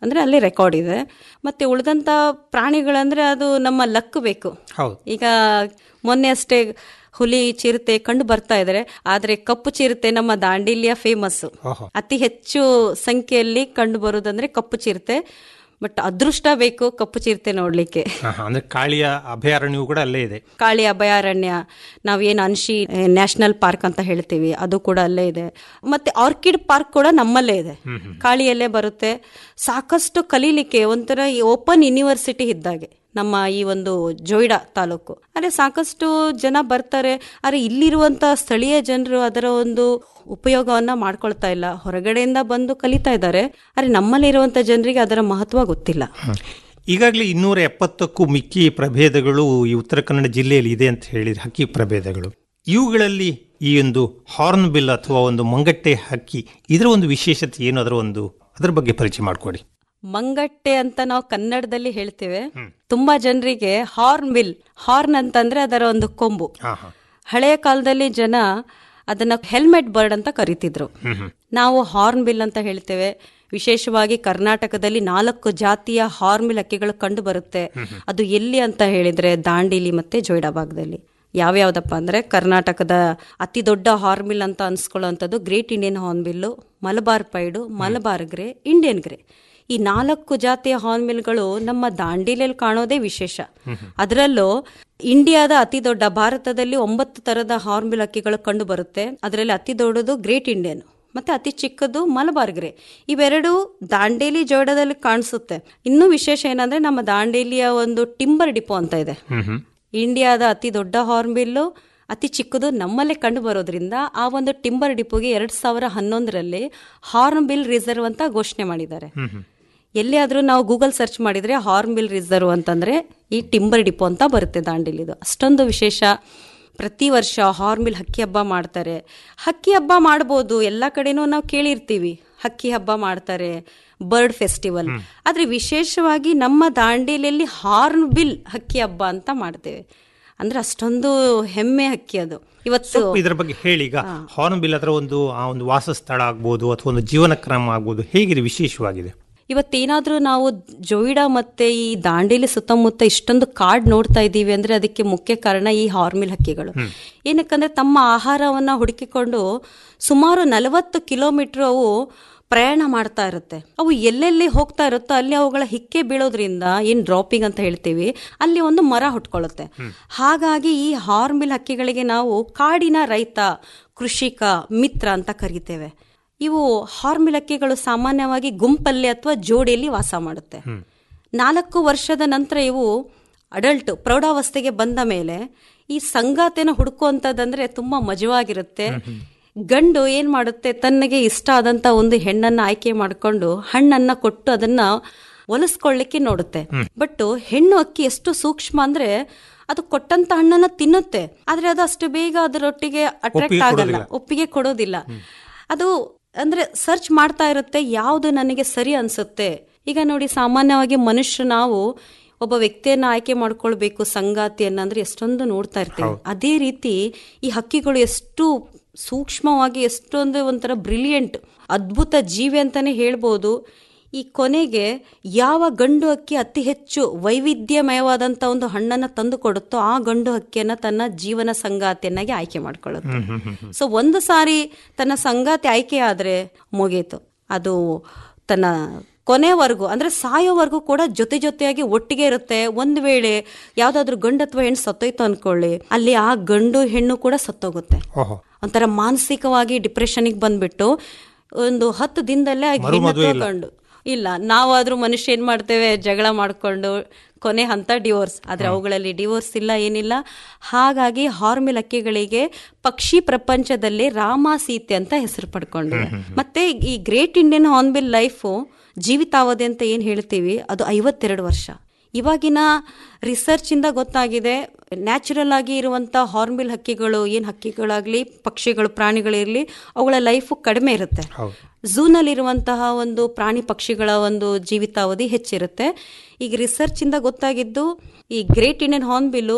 ಅಂದ್ರೆ ಅಲ್ಲಿ ರೆಕಾರ್ಡ್ ಇದೆ ಮತ್ತೆ ಉಳಿದಂತ ಪ್ರಾಣಿಗಳಂದ್ರೆ ಅದು ನಮ್ಮ ಲಕ್ ಬೇಕು ಹೌದು ಈಗ ಮೊನ್ನೆ ಅಷ್ಟೇ ಹುಲಿ ಚಿರತೆ ಕಂಡು ಬರ್ತಾ ಇದ್ದಾರೆ ಆದ್ರೆ ಕಪ್ಪು ಚಿರತೆ ನಮ್ಮ ದಾಂಡೇಲಿಯ ಫೇಮಸ್ ಓಹೋ. ಅತಿ ಹೆಚ್ಚು ಸಂಖ್ಯೆಯಲ್ಲಿ ಕಂಡು ಬರುವುದಂದ್ರೆ ಕಪ್ಪು ಚಿರತೆ ಬಟ್ ಅದೃಷ್ಟ ಬೇಕು ಕಪ್ಪು ಚಿರತೆ ನೋಡ್ಲಿಕ್ಕೆ ಹಾ, ಹಾ. ಅಂದ್ರೆ ಕಾಳಿಯ ಅಭಯಾರಣ್ಯವು ಕೂಡ ಅಲ್ಲೇ ಇದೆ ಕಾಳಿ ಅಭಯಾರಣ್ಯ ನಾವೇನು ಅನ್ಶಿ ನ್ಯಾಷನಲ್ ಪಾರ್ಕ್ ಅಂತ ಹೇಳ್ತೀವಿ ಅದು ಕೂಡ ಅಲ್ಲೇ ಇದೆ ಮತ್ತೆ ಆರ್ಕಿಡ್ ಪಾರ್ಕ್ ಕೂಡ ನಮ್ಮಲ್ಲೇ ಇದೆ ಕಾಳಿಯಲ್ಲೇ ಬರುತ್ತೆ ಸಾಕಷ್ಟು ಕಲೀಲಿಕ್ಕೆ ಒಂಥರ ಓಪನ್ ಯೂನಿವರ್ಸಿಟಿ ಇದ್ದಾಗೆ ನಮ್ಮ ಈ ಒಂದು ಜೋಯಿಡಾ ತಾಲೂಕು ಅರೆ ಸಾಕಷ್ಟು ಜನ ಬರ್ತಾರೆ ಅರೆ ಇಲ್ಲಿರುವಂತ ಸ್ಥಳೀಯ ಜನರು ಅದರ ಒಂದು ಉಪಯೋಗವನ್ನ ಮಾಡ್ಕೊಳ್ತಾ ಇಲ್ಲ ಹೊರಗಡೆಯಿಂದ ಬಂದು ಕಲಿತಾ ಇದ್ದಾರೆ ಅರೆ ನಮ್ಮಲ್ಲಿರುವಂತ ಜನರಿಗೆ ಅದರ ಮಹತ್ವ ಗೊತ್ತಿಲ್ಲ ಈಗಾಗಲೇ ಇನ್ನೂರ ಎಪ್ಪತ್ತಕ್ಕೂ ಮಿಕ್ಕಿ ಪ್ರಭೇದಗಳು ಈ ಉತ್ತರ ಕನ್ನಡ ಜಿಲ್ಲೆಯಲ್ಲಿ ಇದೆ ಅಂತ ಹೇಳಿದ್ರೆ ಹಕ್ಕಿ ಪ್ರಭೇದಗಳು ಇವುಗಳಲ್ಲಿ ಈ ಒಂದು ಹಾರ್ನ್ ಬಿಲ್ ಅಥವಾ ಒಂದು ಮಂಗಟ್ಟೆ ಹಕ್ಕಿ ಇದರ ಒಂದು ವಿಶೇಷತೆ ಏನು ಅದರ ಒಂದು ಅದರ ಬಗ್ಗೆ ಪರಿಚಯ ಮಾಡಿಕೊಡಿ ಮಂಗಟ್ಟೆ ಅಂತ ನಾವು ಕನ್ನಡದಲ್ಲಿ ಹೇಳ್ತೇವೆ ತುಂಬಾ ಜನರಿಗೆ ಹಾರ್ನ್ ಬಿಲ್ ಹಾರ್ನ್ ಅಂತಂದ್ರೆ ಅದರ ಒಂದು ಕೊಂಬು ಹಳೆಯ ಕಾಲದಲ್ಲಿ ಜನ ಅದನ್ನ ಹೆಲ್ಮೆಟ್ ಬರ್ಡ್ ಅಂತ ಕರಿತಿದ್ರು ನಾವು ಹಾರ್ನ್ ಬಿಲ್ ಅಂತ ಹೇಳ್ತೇವೆ ವಿಶೇಷವಾಗಿ ಕರ್ನಾಟಕದಲ್ಲಿ ನಾಲ್ಕು ಜಾತಿಯ ಹಾರ್ನ್ ಬಿಲ್ ಹಕ್ಕಿಗಳು ಕಂಡು ಬರುತ್ತೆ ಅದು ಎಲ್ಲಿ ಅಂತ ಹೇಳಿದ್ರೆ ದಾಂಡೇಲಿ ಮತ್ತೆ ಜೋಯಿಡಾ ಭಾಗದಲ್ಲಿ ಯಾವ್ಯಾವ್ದಪ್ಪ ಅಂದ್ರೆ ಕರ್ನಾಟಕದ ಅತಿ ದೊಡ್ಡ ಹಾರ್ಮಿಲ್ ಅಂತ ಅನ್ಸ್ಕೊಳ್ಳುವಂಥದ್ದು great Indian hornbill Malabar pied Malabar grey Indian grey ಈ ನಾಲ್ಕು ಜಾತಿಯ ಹಾರ್ನ್ಬಿಲ್ಗಳು ನಮ್ಮ ದಾಂಡೇಲಿಯಲ್ಲಿ ಕಾಣೋದೇ ವಿಶೇಷ ಅದರಲ್ಲೂ ಇಂಡಿಯಾದ ಅತಿ ದೊಡ್ಡ ಭಾರತದಲ್ಲಿ ಒಂಬತ್ತು ತರದ ಹಾರ್ನ್ಬಿಲ್ ಹಕ್ಕಿಗಳು ಕಂಡು ಬರುತ್ತೆ ಅದರಲ್ಲಿ ಅತಿ ದೊಡ್ಡದು ಗ್ರೇಟ್ ಇಂಡಿಯನ್ ಮತ್ತೆ ಅತಿ ಚಿಕ್ಕದು ಮಲಬಾರ್ ಗ್ರೆ ಇವೆರಡು ದಾಂಡೇಲಿ ಜೋಡದಲ್ಲಿ ಕಾಣಿಸುತ್ತೆ ಇನ್ನೂ ವಿಶೇಷ ಏನಂದ್ರೆ ನಮ್ಮ ದಾಂಡೇಲಿಯ ಒಂದು ಟಿಂಬರ್ ಡಿಪೋ ಅಂತ ಇದೆ ಇಂಡಿಯಾದ ಅತಿ ದೊಡ್ಡ ಹಾರ್ನ್ಬಿಲ್ಲು ಅತಿ ಚಿಕ್ಕದು ನಮ್ಮಲ್ಲೇ ಕಂಡು ಬರೋದ್ರಿಂದ ಆ ಒಂದು ಟಿಂಬರ್ ಡಿಪೋಗೆ ಎರಡ್ ಸಾವಿರ ಹನ್ನೊಂದರಲ್ಲಿ ಹಾರ್ನ್ ಬಿಲ್ ರಿಸರ್ವ್ ಅಂತ ಘೋಷಣೆ ಮಾಡಿದ್ದಾರೆ ಎಲ್ಲಿಯಾದ್ರೂ ನಾವು ಗೂಗಲ್ ಸರ್ಚ್ ಮಾಡಿದ್ರೆ ಹಾರ್ನ್ ಬಿಲ್ ರಿಸರ್ವ್ ಅಂತಂದ್ರೆ ಈ ಟಿಂಬರ್ ಡಿಪೋ ಅಂತ ಬರುತ್ತೆ ದಾಂಡೇಲಿದು ಅಷ್ಟೊಂದು ವಿಶೇಷ ಪ್ರತಿ ವರ್ಷ ಹಾರ್ನ್ಬಿಲ್ ಹಕ್ಕಿ ಹಬ್ಬ ಮಾಡ್ತಾರೆ ಹಕ್ಕಿ ಹಬ್ಬ ಮಾಡ್ಬೋದು ಎಲ್ಲ ಕಡೆನೂ ನಾವು ಕೇಳಿರ್ತೀವಿ ಹಕ್ಕಿ ಹಬ್ಬ ಮಾಡ್ತಾರೆ ಬರ್ಡ್ ಫೆಸ್ಟಿವಲ್ ಆದ್ರೆ ವಿಶೇಷವಾಗಿ ನಮ್ಮ ದಾಂಡೇಲಿಯಲ್ಲಿ ಹಾರ್ನ್ ಬಿಲ್ ಹಕ್ಕಿ ಹಬ್ಬ ಅಂತ ಮಾಡ್ತೇವೆ ಅಂದ್ರೆ ಅಷ್ಟೊಂದು ಹೆಮ್ಮೆ ಹಕ್ಕಿ ಅದು ಇವತ್ತು ಸ್ವಲ್ಪ ಇದರ ಬಗ್ಗೆ ಹೇಳಿ ಈಗ ಹಾರ್ನ್ ಬಿಲ್ ಅದರ ಒಂದು ಆ ಒಂದು ವಾಸಸ್ಥಳ ಆಗ್ಬೋದು ಅಥವಾ ಒಂದು ಜೀವನ ಕ್ರಮ ಆಗ್ಬೋದು ಹೇಗಿದೆ ವಿಶೇಷವಾಗಿದೆ ಇವತ್ತೇನಾದ್ರೂ ನಾವು ಜೋಯಿಡಾ ಮತ್ತೆ ಈ ದಾಂಡೇಲಿ ಸುತ್ತಮುತ್ತ ಇಷ್ಟೊಂದು ಕಾಡ್ ನೋಡ್ತಾ ಇದ್ದೀವಿ ಅಂದ್ರೆ ಅದಕ್ಕೆ ಮುಖ್ಯ ಕಾರಣ ಈ ಹಾರ್ಮಿಲ್ ಹಕ್ಕಿಗಳು ಏನಕ್ಕಂದ್ರೆ ತಮ್ಮ ಆಹಾರವನ್ನ ಹುಡುಕಿಕೊಂಡು ಸುಮಾರು ನಲವತ್ತು ಕಿಲೋಮೀಟರ್ ಅವು ಪ್ರಯಾಣ ಮಾಡ್ತಾ ಇರುತ್ತೆ ಅವು ಎಲ್ಲೆಲ್ಲಿ ಹೋಗ್ತಾ ಇರುತ್ತೋ ಅಲ್ಲಿ ಅವುಗಳ ಹಿಕ್ಕೆ ಬೀಳೋದ್ರಿಂದ ಏನ್ ಡ್ರಾಪಿಂಗ್ ಅಂತ ಹೇಳ್ತೀವಿ ಅಲ್ಲಿ ಒಂದು ಮರ ಹುಟ್ಕೊಳ್ಳುತ್ತೆ ಹಾಗಾಗಿ ಈ ಹಾರ್ಮಿಲ್ ಹಕ್ಕಿಗಳಿಗೆ ನಾವು ಕಾಡಿನ ರೈತ ಕೃಷಿಕ ಮಿತ್ರ ಅಂತ ಕರಿತೇವೆ ಇವು ಹಾರ್ಮಿಲ್ ಹಕ್ಕಿಗಳು ಸಾಮಾನ್ಯವಾಗಿ ಗುಂಪಲ್ಲಿ ಅಥವಾ ಜೋಡಿಯಲ್ಲಿ ವಾಸ ಮಾಡುತ್ತೆ ನಾಲ್ಕು ವರ್ಷದ ನಂತರ ಇವು ಅಡಲ್ಟ್ ಪ್ರೌಢಾವಸ್ಥೆಗೆ ಬಂದ ಮೇಲೆ ಈ ಸಂಗಾತಿನ ಹುಡುಕುವಂಥದ್ದಂದ್ರೆ ತುಂಬಾ ಮಜವಾಗಿರುತ್ತೆ ಗಂಡು ಏನ್ ಮಾಡುತ್ತೆ ತನ್ನಗೆ ಇಷ್ಟ ಆದಂತ ಒಂದು ಹೆಣ್ಣನ್ನ ಆಯ್ಕೆ ಮಾಡಿಕೊಂಡು ಹಣ್ಣನ್ನ ಕೊಟ್ಟು ಅದನ್ನ ಒಲಿಸ್ಕೊಳ್ಳಿಕ್ಕೆ ನೋಡುತ್ತೆ ಬಟ್ ಹೆಣ್ಣು ಅಕ್ಕಿ ಎಷ್ಟು ಸೂಕ್ಷ್ಮ ಅಂದ್ರೆ ಅದು ಕೊಟ್ಟಂತ ಹಣ್ಣನ್ನ ತಿನ್ನುತ್ತೆ ಆದ್ರೆ ಅದು ಅಷ್ಟು ಬೇಗ ಅದರೊಟ್ಟಿಗೆ ಅಟ್ರಾಕ್ಟ್ ಒಪ್ಪಿಗೆ ಆಗಲ್ಲ ಕೊಡೋದಿಲ್ಲ. ಒಪ್ಪಿಗೆ ಕೊಡೋದಿಲ್ಲ ಅದು ಅಂದ್ರೆ ಸರ್ಚ್ ಮಾಡ್ತಾ ಇರುತ್ತೆ ಯಾವುದು ನನಗೆ ಸರಿ ಅನ್ಸುತ್ತೆ ಈಗ ನೋಡಿ ಸಾಮಾನ್ಯವಾಗಿ ಮನುಷ್ಯರು ನಾವು ಒಬ್ಬ ವ್ಯಕ್ತಿಯನ್ನ ಆಯ್ಕೆ ಮಾಡ್ಕೊಳ್ಬೇಕು ಸಂಗಾತಿಯನ್ನ ಅಂದ್ರೆ ಎಷ್ಟೊಂದು ನೋಡ್ತಾ ಇರ್ತೀವಿ ಅದೇ ರೀತಿ ಈ ಹಕ್ಕಿಗಳು ಎಷ್ಟು ಸೂಕ್ಷ್ಮವಾಗಿ ಎಷ್ಟೊಂದು ಒಂಥರ ಬ್ರಿಲಿಯಂಟ್ ಅದ್ಭುತ ಜೀವಿ ಅಂತಾನೆ ಹೇಳ್ಬೋದು ಈ ಕೊನೆಗೆ ಯಾವ ಗಂಡು ಹಕ್ಕಿ ಅತಿ ಹೆಚ್ಚು ವೈವಿಧ್ಯಮಯವಾದಂತ ಒಂದು ಹಣ್ಣನ್ನ ತಂದು ಕೊಡುತ್ತೋ ಆ ಗಂಡು ಹಕ್ಕಿಯನ್ನ ತನ್ನ ಜೀವನ ಸಂಗಾತಿಯನ್ನಾಗಿ ಆಯ್ಕೆ ಮಾಡ್ಕೊಳ್ಳುತ್ತೆ ಸೊ ಒಂದು ಸಾರಿ ತನ್ನ ಸಂಗಾತಿ ಆಯ್ಕೆ ಆದ್ರೆ ಮುಗೀತು ಅದು ತನ್ನ ಕೊನೆವರೆಗೂ ಅಂದ್ರೆ ಸಾಯೋವರೆಗೂ ಕೂಡ ಜೊತೆ ಜೊತೆಯಾಗಿ ಒಟ್ಟಿಗೆ ಇರುತ್ತೆ ಒಂದು ವೇಳೆ ಯಾವ್ದಾದ್ರು ಗಂಡು ಅಥವಾ ಹೆಣ್ಣು ಸತ್ತೋಯ್ತು ಅನ್ಕೊಳ್ಳಿ ಅಲ್ಲಿ ಆ ಗಂಡು ಹೆಣ್ಣು ಕೂಡ ಸತ್ತೋಗುತ್ತೆ ಓಹೋ ಒಂಥರ ಮಾನಸಿಕವಾಗಿ ಡಿಪ್ರೆಷನ್ಗೆ ಬಂದ್ಬಿಟ್ಟು ಒಂದು ಹತ್ತು ದಿನದಲ್ಲೇ ಆ ಮರು ಹೆಣ್ಣು ಮದುವೆ ಅಥವಾ ಇಲ್ಲ. ಗಂಡು ಇಲ್ಲ ನಾವಾದ್ರೂ ಮನುಷ್ಯ ಏನ್ ಮಾಡ್ತೇವೆ ಜಗಳ ಮಾಡ್ಕೊಂಡು ಕೊನೆ ಹಂತ ಡಿವೋರ್ಸ್ ಆದ್ರೆ ಅವುಗಳಲ್ಲಿ ಡಿವೋರ್ಸ್ ಇಲ್ಲ ಏನಿಲ್ಲ ಹಾಗಾಗಿ ಹಾರ್ಮಿಲ್ ಹಕ್ಕಿಗಳಿಗೆ ಪಕ್ಷಿ ಪ್ರಪಂಚದಲ್ಲಿ ರಾಮ ಸೀತೆ ಅಂತ ಹೆಸರು ಪಡ್ಕೊಂಡಿವೆ ಮತ್ತೆ ಈ ಗ್ರೇಟ್ ಇಂಡಿಯನ್ ಹಾರ್ನ್ಬಿಲ್ ಲೈಫು ಜೀವಿತಾವಧಿ ಅಂತ ಏನ್ ಹೇಳ್ತೀವಿ ಅದು ಐವತ್ತೆರಡು ವರ್ಷ ಇವಾಗಿನ ರಿಸರ್ಚ್ ಇಂದ ಗೊತ್ತಾಗಿದೆ ನ್ಯಾಚುರಲ್ ಆಗಿ ಇರುವಂತ ಹಾರ್ನ್ಬಿಲ್ ಹಕ್ಕಿಗಳು ಏನ್ ಹಕ್ಕಿಗಳಾಗ್ಲಿ ಪಕ್ಷಿಗಳು ಪ್ರಾಣಿಗಳಿರ್ಲಿ ಅವುಗಳ ಲೈಫು ಕಡಿಮೆ ಇರುತ್ತೆ ಝೂನಲ್ಲಿರುವಂತಹ ಒಂದು ಪ್ರಾಣಿ ಪಕ್ಷಿಗಳ ಒಂದು ಜೀವಿತಾವಧಿ ಹೆಚ್ಚಿರುತ್ತೆ ಈಗ ರಿಸರ್ಚ್ ಇಂದ ಗೊತ್ತಾಗಿದ್ದು ಈ ಗ್ರೇಟ್ ಇಂಡಿಯನ್ ಹಾರ್ನ್ಬಿಲ್ಲು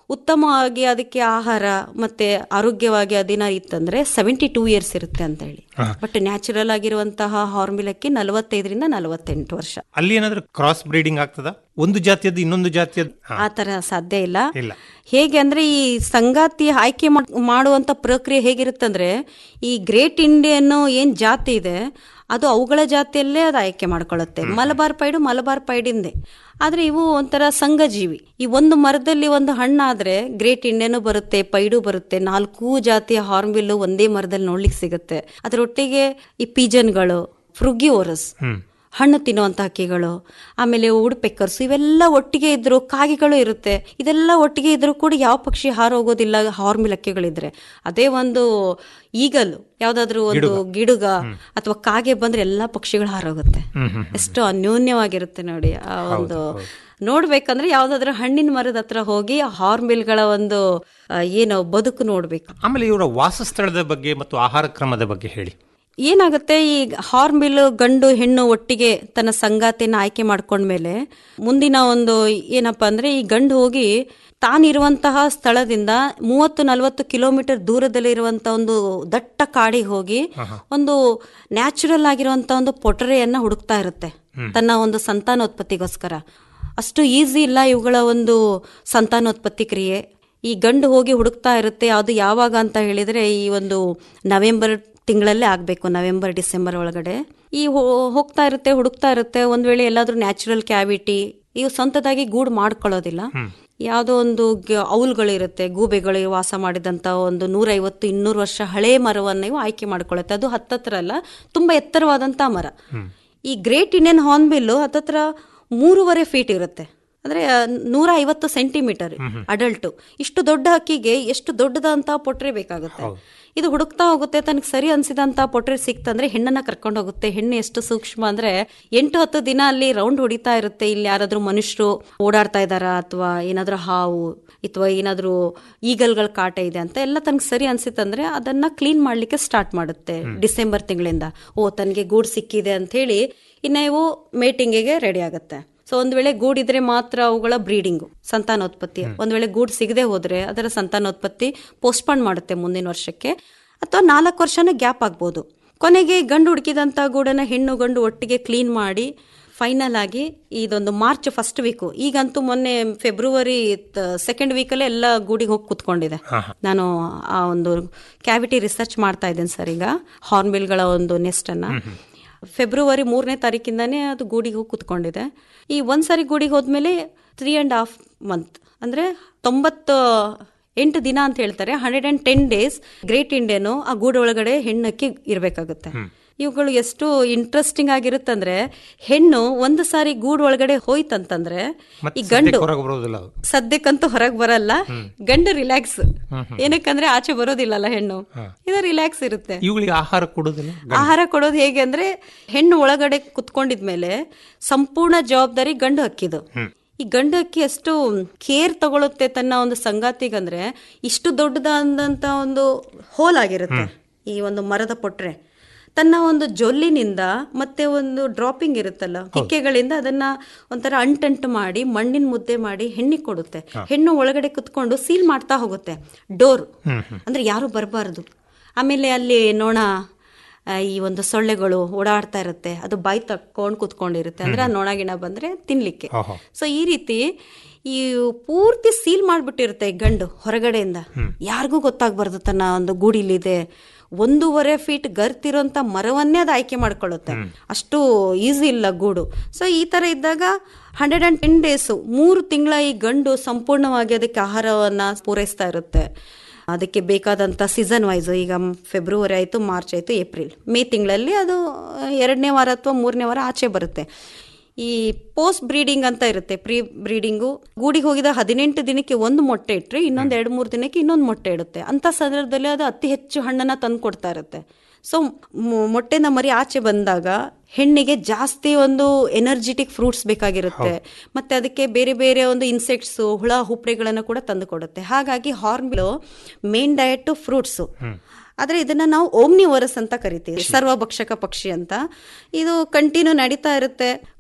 ಉತ್ತಮವಾಗಿ ಅದಕ್ಕೆ ಆಹಾರ ಮತ್ತೆ ಆರೋಗ್ಯವಾಗಿ ಅದಿನ ಇತ್ತಂದ್ರೆ ಸೆವೆಂಟಿ ಟೂ ಇಯರ್ಸ್ ಇರುತ್ತೆ ಅಂತ ಹೇಳಿ ಬಟ್ ನ್ಯಾಚುರಲ್ ಆಗಿರುವಂತಹ ಹಾರ್ನ್ಬಿಲ್ ಹಕ್ಕಿ ನಲವತ್ತೈದರಿಂದ ನಲವತ್ತೆಂಟು ವರ್ಷ ಅಲ್ಲಿ ಏನಾದ್ರೂ ಕ್ರಾಸ್ ಬ್ರೀಡಿಂಗ್ ಆಗ್ತದ ಒಂದು ಜಾತಿಯದ್ದು ಇನ್ನೊಂದು ಜಾತಿಯದ್ದು ಹಾ. ಆ ತರ ಸಾಧ್ಯ ಇಲ್ಲ ಇಲ್ಲ ಹೇಗೆ ಅಂದ್ರೆ ಈ ಸಂಗಾತಿ ಆಯ್ಕೆ ಮಾಡ್- ಮಾಡುವಂತ ಪ್ರಕ್ರಿಯೆ ಹೇಗಿರುತ್ತಂದ್ರೆ ಈ ಗ್ರೇಟ್ ಇಂಡಿಯನ್ ಏನ್ ಜಾತಿ ಇದೆ ಅದು ಅವುಗಳ ಜಾತಿಯಲ್ಲೇ ಅದು ಆಯ್ಕೆ ಮಾಡ್ಕೊಳ್ಳುತ್ತೆ ಮಲಬಾರ್ ಪೈಡು ಮಲಬಾರ್ ಪೈಡಿಂದೆ ಆದ್ರೆ ಇವು ಒಂಥರ ಸಂಘಜೀವಿ ಈ ಒಂದು ಮರದಲ್ಲಿ ಒಂದು ಹಣ್ಣಾದ್ರೆ ಗ್ರೇಟ್ ಇಂಡಿಯನ್ ಬರುತ್ತೆ ಪೈಡು ಬರುತ್ತೆ ನಾಲ್ಕು ಜಾತಿಯ ಹಾರ್ನ್ಬಿಲ್ಲು ಒಂದೇ ಮರದಲ್ಲಿ ನೋಡ್ಲಿಕ್ಕೆ ಸಿಗುತ್ತೆ ಅದರೊಟ್ಟಿಗೆ ಈ ಪೀಜನ್ಗಳು ಫ್ರುಗಿಯೋರಸ್ ಹಣ್ಣು ತಿನ್ನುವಂತ ಹಕ್ಕಿಗಳು ಆಮೇಲೆ ಉಡ್ಪೆಕ್ಕರ್ಸ್ ಇವೆಲ್ಲ ಒಟ್ಟಿಗೆ ಇದ್ರು ಕಾಗಿಗಳು ಇರುತ್ತೆ ಇದೆಲ್ಲ ಒಟ್ಟಿಗೆ ಇದ್ರು ಕೂಡ ಯಾವ ಪಕ್ಷಿ ಹಾರೋಗೋದಿಲ್ಲ ಹಾರ್ಮಿಲ್ ಹಕ್ಕಿಗಳಿದ್ರೆ ಅದೇ ಒಂದು ಈಗಲು ಯಾವ್ದಾದ್ರು ಒಂದು ಗಿಡುಗ ಅಥವಾ ಕಾಗೆ ಬಂದ್ರೆ ಎಲ್ಲಾ ಪಕ್ಷಿಗಳು ಹಾರೋಗುತ್ತೆ ಎಷ್ಟು ಅನ್ಯೋನ್ಯವಾಗಿರುತ್ತೆ ನೋಡಿ ಆ ಒಂದು ನೋಡ್ಬೇಕಂದ್ರೆ ಯಾವ್ದಾದ್ರು ಹಣ್ಣಿನ ಮರದ ಹತ್ರ ಹೋಗಿ ಹಾರ್ಮಿಲ್ಗಳ ಒಂದು ಆ, ಏನು ಬದುಕು ನೋಡ್ಬೇಕು ಆಮೇಲೆ ಇವರ ವಾಸಸ್ಥಳದ ಬಗ್ಗೆ ಮತ್ತು ಆಹಾರ ಕ್ರಮದ ಬಗ್ಗೆ ಹೇಳಿ ಏನಾಗುತ್ತೆ ಈ ಹಾರ್ನ್ಬಿಲ್ ಗಂಡು ಹೆಣ್ಣು ಒಟ್ಟಿಗೆ ತನ್ನ ಸಂಗಾತಿನ ಆಯ್ಕೆ ಮಾಡ್ಕೊಂಡ್ಮೇಲೆ ಮುಂದಿನ ಒಂದು ಏನಪ್ಪಾ ಅಂದ್ರೆ ಈ ಗಂಡು ಹೋಗಿ ತಾನಿರುವಂತಹ ಸ್ಥಳದಿಂದ ಮೂವತ್ತು ನಲವತ್ತು ಕಿಲೋಮೀಟರ್ ದೂರದಲ್ಲಿ ಇರುವಂತಹ ಒಂದು ದಟ್ಟ ಕಾಡಿಗೆ ಹೋಗಿ ಒಂದು ನ್ಯಾಚುರಲ್ ಆಗಿರುವಂತಹ ಒಂದು ಪೊಟರೆಯನ್ನ ಹುಡುಕ್ತಾ ಇರುತ್ತೆ ತನ್ನ ಒಂದು ಸಂತಾನೋತ್ಪತ್ತಿಗೋಸ್ಕರ ಅಷ್ಟು ಈಸಿ ಇಲ್ಲ ಇವುಗಳ ಒಂದು ಸಂತಾನೋತ್ಪತ್ತಿ ಕ್ರಿಯೆ ಈ ಗಂಡು ಹೋಗಿ ಹುಡುಕ್ತಾ ಇರುತ್ತೆ ಅದು ಯಾವಾಗ ಅಂತ ಹೇಳಿದ್ರೆ ಈ ಒಂದು ನವೆಂಬರ್ ತಿಂಗಳಲ್ಲೇ ಆಗಬೇಕು ನವೆಂಬರ್ ಡಿಸೆಂಬರ್ ಒಳಗಡೆ ಈ ಹೋ- ಹೋಗ್ತಾ ಇರುತ್ತೆ ಹುಡುಕ್ತಾ ಇರುತ್ತೆ ಒಂದ್ ವೇಳೆ ಎಲ್ಲಾದ್ರೂ ನ್ಯಾಚುರಲ್ ಕ್ಯಾವಿಟಿ ಇವು ಸ್ವಂತದಾಗಿ ಗೂಡು ಮಾಡ್ಕೊಳ್ಳೋದಿಲ್ಲ ಯಾವುದೋ ಒಂದು ಗ- ಔಲ್ಗಳಿರುತ್ತೆ ಗೂಬೆಗಳು ವಾಸ ಮಾಡಿದಂತ ಒಂದು ನೂರೈವತ್ತು ಇನ್ನೂರು ವರ್ಷ ಹಳೆ ಮರವನ್ನು ಇವು ಆಯ್ಕೆ ಮಾಡ್ಕೊಳ್ಳುತ್ತೆ ಅದು ಹತ್ತತ್ರ ಅಲ್ಲ ತುಂಬಾ ಎತ್ತರವಾದಂತ ಮರ ಈ ಗ್ರೇಟ್ ಇಂಡಿಯನ್ ಹಾರ್ನ್ಬಿಲ್ಲು ಹತ್ತತ್ರ ಮೂರುವರೆ ಫೀಟ್ ಇರುತ್ತೆ ಅಂದ್ರೆ ಆ, ನೂರ ಐವತ್ತು ಸೆಂಟಿಮೀಟರ್ ಅಡಲ್ಟ್ ಇಷ್ಟು ದೊಡ್ಡ ಹಕ್ಕಿಗೆ ಎಷ್ಟು ದೊಡ್ಡದಂತ ಪೊಟ್ರೆ ಬೇಕಾಗುತ್ತೆ ಇದು ಹುಡುಕ್ತಾ ಹೋಗುತ್ತೆ ತನಗೆ ಸರಿ ಅನ್ಸಿದಂತ ಪೊಟ್ರೆ ಸಿಕ್ತಂದ್ರೆ ಹೆಣ್ಣನ್ನ ಕರ್ಕೊಂಡು ಹೋಗುತ್ತೆ ಹೆಣ್ಣು ಎಷ್ಟು ಸೂಕ್ಷ್ಮ ಅಂದ್ರೆ ಎಂಟು ಹತ್ತು ದಿನ ಅಲ್ಲಿ ರೌಂಡ್ ಹೊಡಿತಾ ಇರುತ್ತೆ ಇಲ್ಲಿ ಯಾರಾದ್ರೂ ಮನುಷ್ಯರು ಓಡಾಡ್ತಾ ಇದಾರಾ ಅಥವಾ ಏನಾದ್ರೂ ಹಾವು ಅಥವಾ ಏನಾದ್ರೂ ಈಗಲ್ಗಳ ಕಾಟ ಇದೆ ಅಂತ ಎಲ್ಲ ತನಗೆ ಸರಿ ಅನ್ಸಿತ್ತಂದ್ರೆ ಅದನ್ನ ಕ್ಲೀನ್ ಮಾಡ್ಲಿಕ್ಕೆ ಸ್ಟಾರ್ಟ್ ಮಾಡುತ್ತೆ ಡಿಸೆಂಬರ್ ತಿಂಗಳಿಂದ ಓ ತನಗೆ ಗೂಡ್ ಸಿಕ್ಕಿದೆ ಅಂತ ಹೇಳಿ ಇನ್ನ ಇವು ಮೇಟಿಂಗಿಗೆ ರೆಡಿ ಆಗುತ್ತೆ ಸೊ ಒಂದ್ ವೇಳೆ ಗೂಡಿದ್ರೆ ಮಾತ್ರ ಅವುಗಳ ಬ್ರೀಡಿಂಗು ಸಂತಾನೋತ್ಪತ್ತಿ ಒಂದ್ ವೇಳೆ ಗೂಡ್ ಸಿಗದೆ ಹೋದ್ರೆ ಅದರ ಸಂತಾನೋತ್ಪತ್ತಿ ಪೋಸ್ಟ್ಪೋನ್ ಮಾಡುತ್ತೆ ಮುಂದಿನ ವರ್ಷಕ್ಕೆ ಅಥವಾ ನಾಲ್ಕು ವರ್ಷನ ಗ್ಯಾಪ್ ಆಗ್ಬೋದು ಕೊನೆಗೆ ಗಂಡು ಹುಡುಕಿದಂತ ಗೂಡನ್ನ ಹೆಣ್ಣು ಗಂಡು ಒಟ್ಟಿಗೆ ಕ್ಲೀನ್ ಮಾಡಿ ಫೈನಲ್ ಆಗಿ ಇದೊಂದು ಮಾರ್ಚ್ ಫಸ್ಟ್ ವೀಕು ಈಗಂತೂ ಮೊನ್ನೆ ಫೆಬ್ರವರಿ ಸೆಕೆಂಡ್ ವೀಕಲ್ಲೇ ಎಲ್ಲ ಗೂಡಿಗೆ ಹೋಗಿ ಕುತ್ಕೊಂಡಿದೆ ನಾನು ಆ ಒಂದು ಕ್ಯಾವಿಟಿ ರಿಸರ್ಚ್ ಮಾಡ್ತಾ ಇದ್ದೇನೆ ಸರ್ ಈಗ ಹಾರ್ನ್ಬಿಲ್ಗಳ ಒಂದು ನೆಸ್ಟ್ ಅನ್ನ ಫೆಬ್ರವರಿ ಮೂರನೇ ತಾರೀಕಿಂದಾನೇ ಅದು ಗೂಡಿಗೆ ಹೋಗಿ ಕುತ್ಕೊಂಡಿದೆ ಈ ಒಂದ್ಸರಿ ಗೂಡಿಗೆ ಹೋದ್ಮೇಲೆ ತ್ರೀ ಅಂಡ್ ಹಾಫ್ ಮಂತ್ ಅಂದ್ರೆ ತೊಂಬತ್ತು ಎಂಟು ದಿನ ಅಂತ ಹೇಳ್ತಾರೆ hundred and ten days great Indian ಆ ಗೂಡು ಒಳಗಡೆ ಹೆಣ್ಣಕ್ಕೆ ಇರಬೇಕಾಗುತ್ತೆ ಇವುಗಳು ಎಷ್ಟು ಇಂಟ್ರೆಸ್ಟಿಂಗ್ ಆಗಿರುತ್ತಂದ್ರೆ ಹೆಣ್ಣು ಒಂದು ಸಾರಿ ಗೂಡು ಒಳಗಡೆ ಹೋಯ್ತಂತಂದ್ರೆ ಈ ಗಂಡು ಹೊರಗೆ ಬರೋದಿಲ್ಲ ಅದು ಸದ್ಯಕ್ಕಂತೂ ಹೊರಗೆ ಬರಲ್ಲ ಗಂಡು ರಿಲ್ಯಾಕ್ಸ್ ಏನಕ್ಕಂದ್ರೆ ಆಚೆ ಬರೋದಿಲ್ಲಲ್ಲ ಹೆಣ್ಣು ಇದು ರಿಲ್ಯಾಕ್ಸ್ ಇರುತ್ತೆ ಇವುಗಳಿಗೆ ಆಹಾರ ಕೊಡೋದಿಲ್ಲ ಆಹಾರ ಕೊಡೋದು ಹೇಗೆ ಅಂದ್ರೆ ಹೆಣ್ಣು ಒಳಗಡೆ ಕುತ್ಕೊಂಡಿದ್ಮೇಲೆ ಸಂಪೂರ್ಣ ಜವಾಬ್ದಾರಿ ಗಂಡು ಹಕ್ಕಿದು ಈ ಗಂಡು ಹಕ್ಕಿ ಎಷ್ಟು ಕೇರ್ ತಗೊಳುತ್ತೆ ತನ್ನ ಒಂದು ಸಂಗಾತಿಗಂದ್ರೆ ಇಷ್ಟು ದೊಡ್ಡದಾದಂತ ಒಂದು ಹೋಲ್ ಆಗಿರುತ್ತೆ ಈ ಒಂದು ಮರದ ಪೊಟ್ರೆ ತನ್ನ ಒಂದು ಜೊಲ್ಲಿನಿಂದ ಮತ್ತೆ ಒಂದು ಡ್ರಾಪಿಂಗ್ ಇರುತ್ತಲ್ಲ ಹಿಕ್ಕೆಗಳಿಂದ ಅದನ್ನ ಒಂಥರ ಅಂಟಂಟು ಮಾಡಿ ಮಣ್ಣಿನ ಮುದ್ದೆ ಮಾಡಿ ಹೆಣ್ಣಿಗೆ ಕೊಡುತ್ತೆ ಹೆಣ್ಣು ಒಳಗಡೆ ಕುತ್ಕೊಂಡು ಸೀಲ್ ಮಾಡ್ತಾ ಹೋಗುತ್ತೆ ಡೋರ್ ಅಂದ್ರೆ ಯಾರು ಬರಬಾರದು ಆಮೇಲೆ ಅಲ್ಲಿ ನೋಣ ಆ, ಈ ಒಂದು ಸೊಳ್ಳೆಗಳು ಓಡಾಡ್ತಾ ಇರುತ್ತೆ ಅದು ಬಾಯಿ ತಕ್ಕೊಂಡು ಕುತ್ಕೊಂಡಿರುತ್ತೆ ಅಂದ್ರೆ ಆ ನೊಣ ಗಿಣ ಬಂದ್ರೆ ತಿನ್ಲಿಕ್ಕೆ ಸೊ ಈ ರೀತಿ ಈ ಪೂರ್ತಿ ಸೀಲ್ ಮಾಡ್ಬಿಟ್ಟಿರುತ್ತೆ ಈ ಗಂಡು ಹೊರಗಡೆಯಿಂದ ಯಾರಿಗೂ ಗೊತ್ತಾಗ್ಬಾರ್ದು ತನ್ನ ಒಂದು ಗೂಡಿಲಿದೆ ಒಂದೂವರೆ ಫೀಟ್ ಗರ್ತಿರೋಂಥ ಮರವನ್ನೇ ಅದು ಆಯ್ಕೆ ಮಾಡ್ಕೊಳ್ಳುತ್ತೆ ಅಷ್ಟು ಈಸಿ ಇಲ್ಲ ಗೂಡು ಸೊ ಈ ತರ ಇದ್ದಾಗ ಹಂಡ್ರೆಡ್ ಅಂಡ್ ಟೆನ್ ಡೇಸು ಮೂರು ತಿಂಗಳ ಈ ಗಂಡು ಸಂಪೂರ್ಣವಾಗಿ ಅದಕ್ಕೆ ಆಹಾರವನ್ನ ಪೂರೈಸ್ತಾ ಇರುತ್ತೆ ಅದಕ್ಕೆ ಬೇಕಾದಂಥ ಸೀಸನ್ ವೈಸ್ ಈಗ ಫೆಬ್ರವರಿ ಆಯಿತು ಮಾರ್ಚ್ ಆಯಿತು ಏಪ್ರಿಲ್ ಮೇ ತಿಂಗಳಲ್ಲಿ ಅದು ಎರಡನೇ ವಾರ ಅಥವಾ ಮೂರನೇ ವಾರ ಆಚೆ ಬರುತ್ತೆ ಈ ಪೋಸ್ಟ್ ಬ್ರೀಡಿಂಗ್ ಅಂತ ಇರುತ್ತೆ ಪ್ರೀ ಬ್ರೀಡಿಂಗು ಗೂಡಿಗೆ ಹೋಗಿದ ಹದಿನೆಂಟು ದಿನಕ್ಕೆ ಒಂದು ಮೊಟ್ಟೆ ಇಟ್ಟರೆ ಇನ್ನೊಂದು ಎರಡು ಮೂರು ದಿನಕ್ಕೆ ಇನ್ನೊಂದು ಮೊಟ್ಟೆ ಇಡುತ್ತೆ ಅಂತ ಸಂದರ್ಭದಲ್ಲಿ ಅದು ಅತಿ ಹೆಚ್ಚು ಹಣ್ಣನ್ನ ತಂದು ಕೊಡ್ತಾ ಇರುತ್ತೆ ಸೊ ಮೊಟ್ಟೆನ ಮರಿ ಆಚೆ ಬಂದಾಗ ಹೆಣ್ಣಿಗೆ ಜಾಸ್ತಿ ಒಂದು ಎನರ್ಜಿಟಿಕ್ ಫ್ರೂಟ್ಸ್ ಬೇಕಾಗಿರುತ್ತೆ ಮತ್ತೆ ಅದಕ್ಕೆ ಬೇರೆ ಬೇರೆ ಒಂದು ಇನ್ಸೆಕ್ಟ್ಸ್ ಹುಳ ಹುಪ್ಳೆಗಳನ್ನು ಕೂಡ ತಂದು ಕೊಡುತ್ತೆ ಹಾಗಾಗಿ ಹಾರ್ನ್ಬಿಲ್ ಮೇನ್ ಡಯಟ್ ಫ್ರೂಟ್ಸ್ ಆದ್ರೆ ಇದನ್ನ ನಾವು ಓಮ್ನಿವರಸ್ ಅಂತ ಕರಿತೀವಿ ಸರ್ವಭಕ್ಷಕ ಪಕ್ಷಿ ಅಂತ ಇದು ಕಂಟಿನ್ಯೂ ನಡೀತಾ ಇರುತ್ತೆ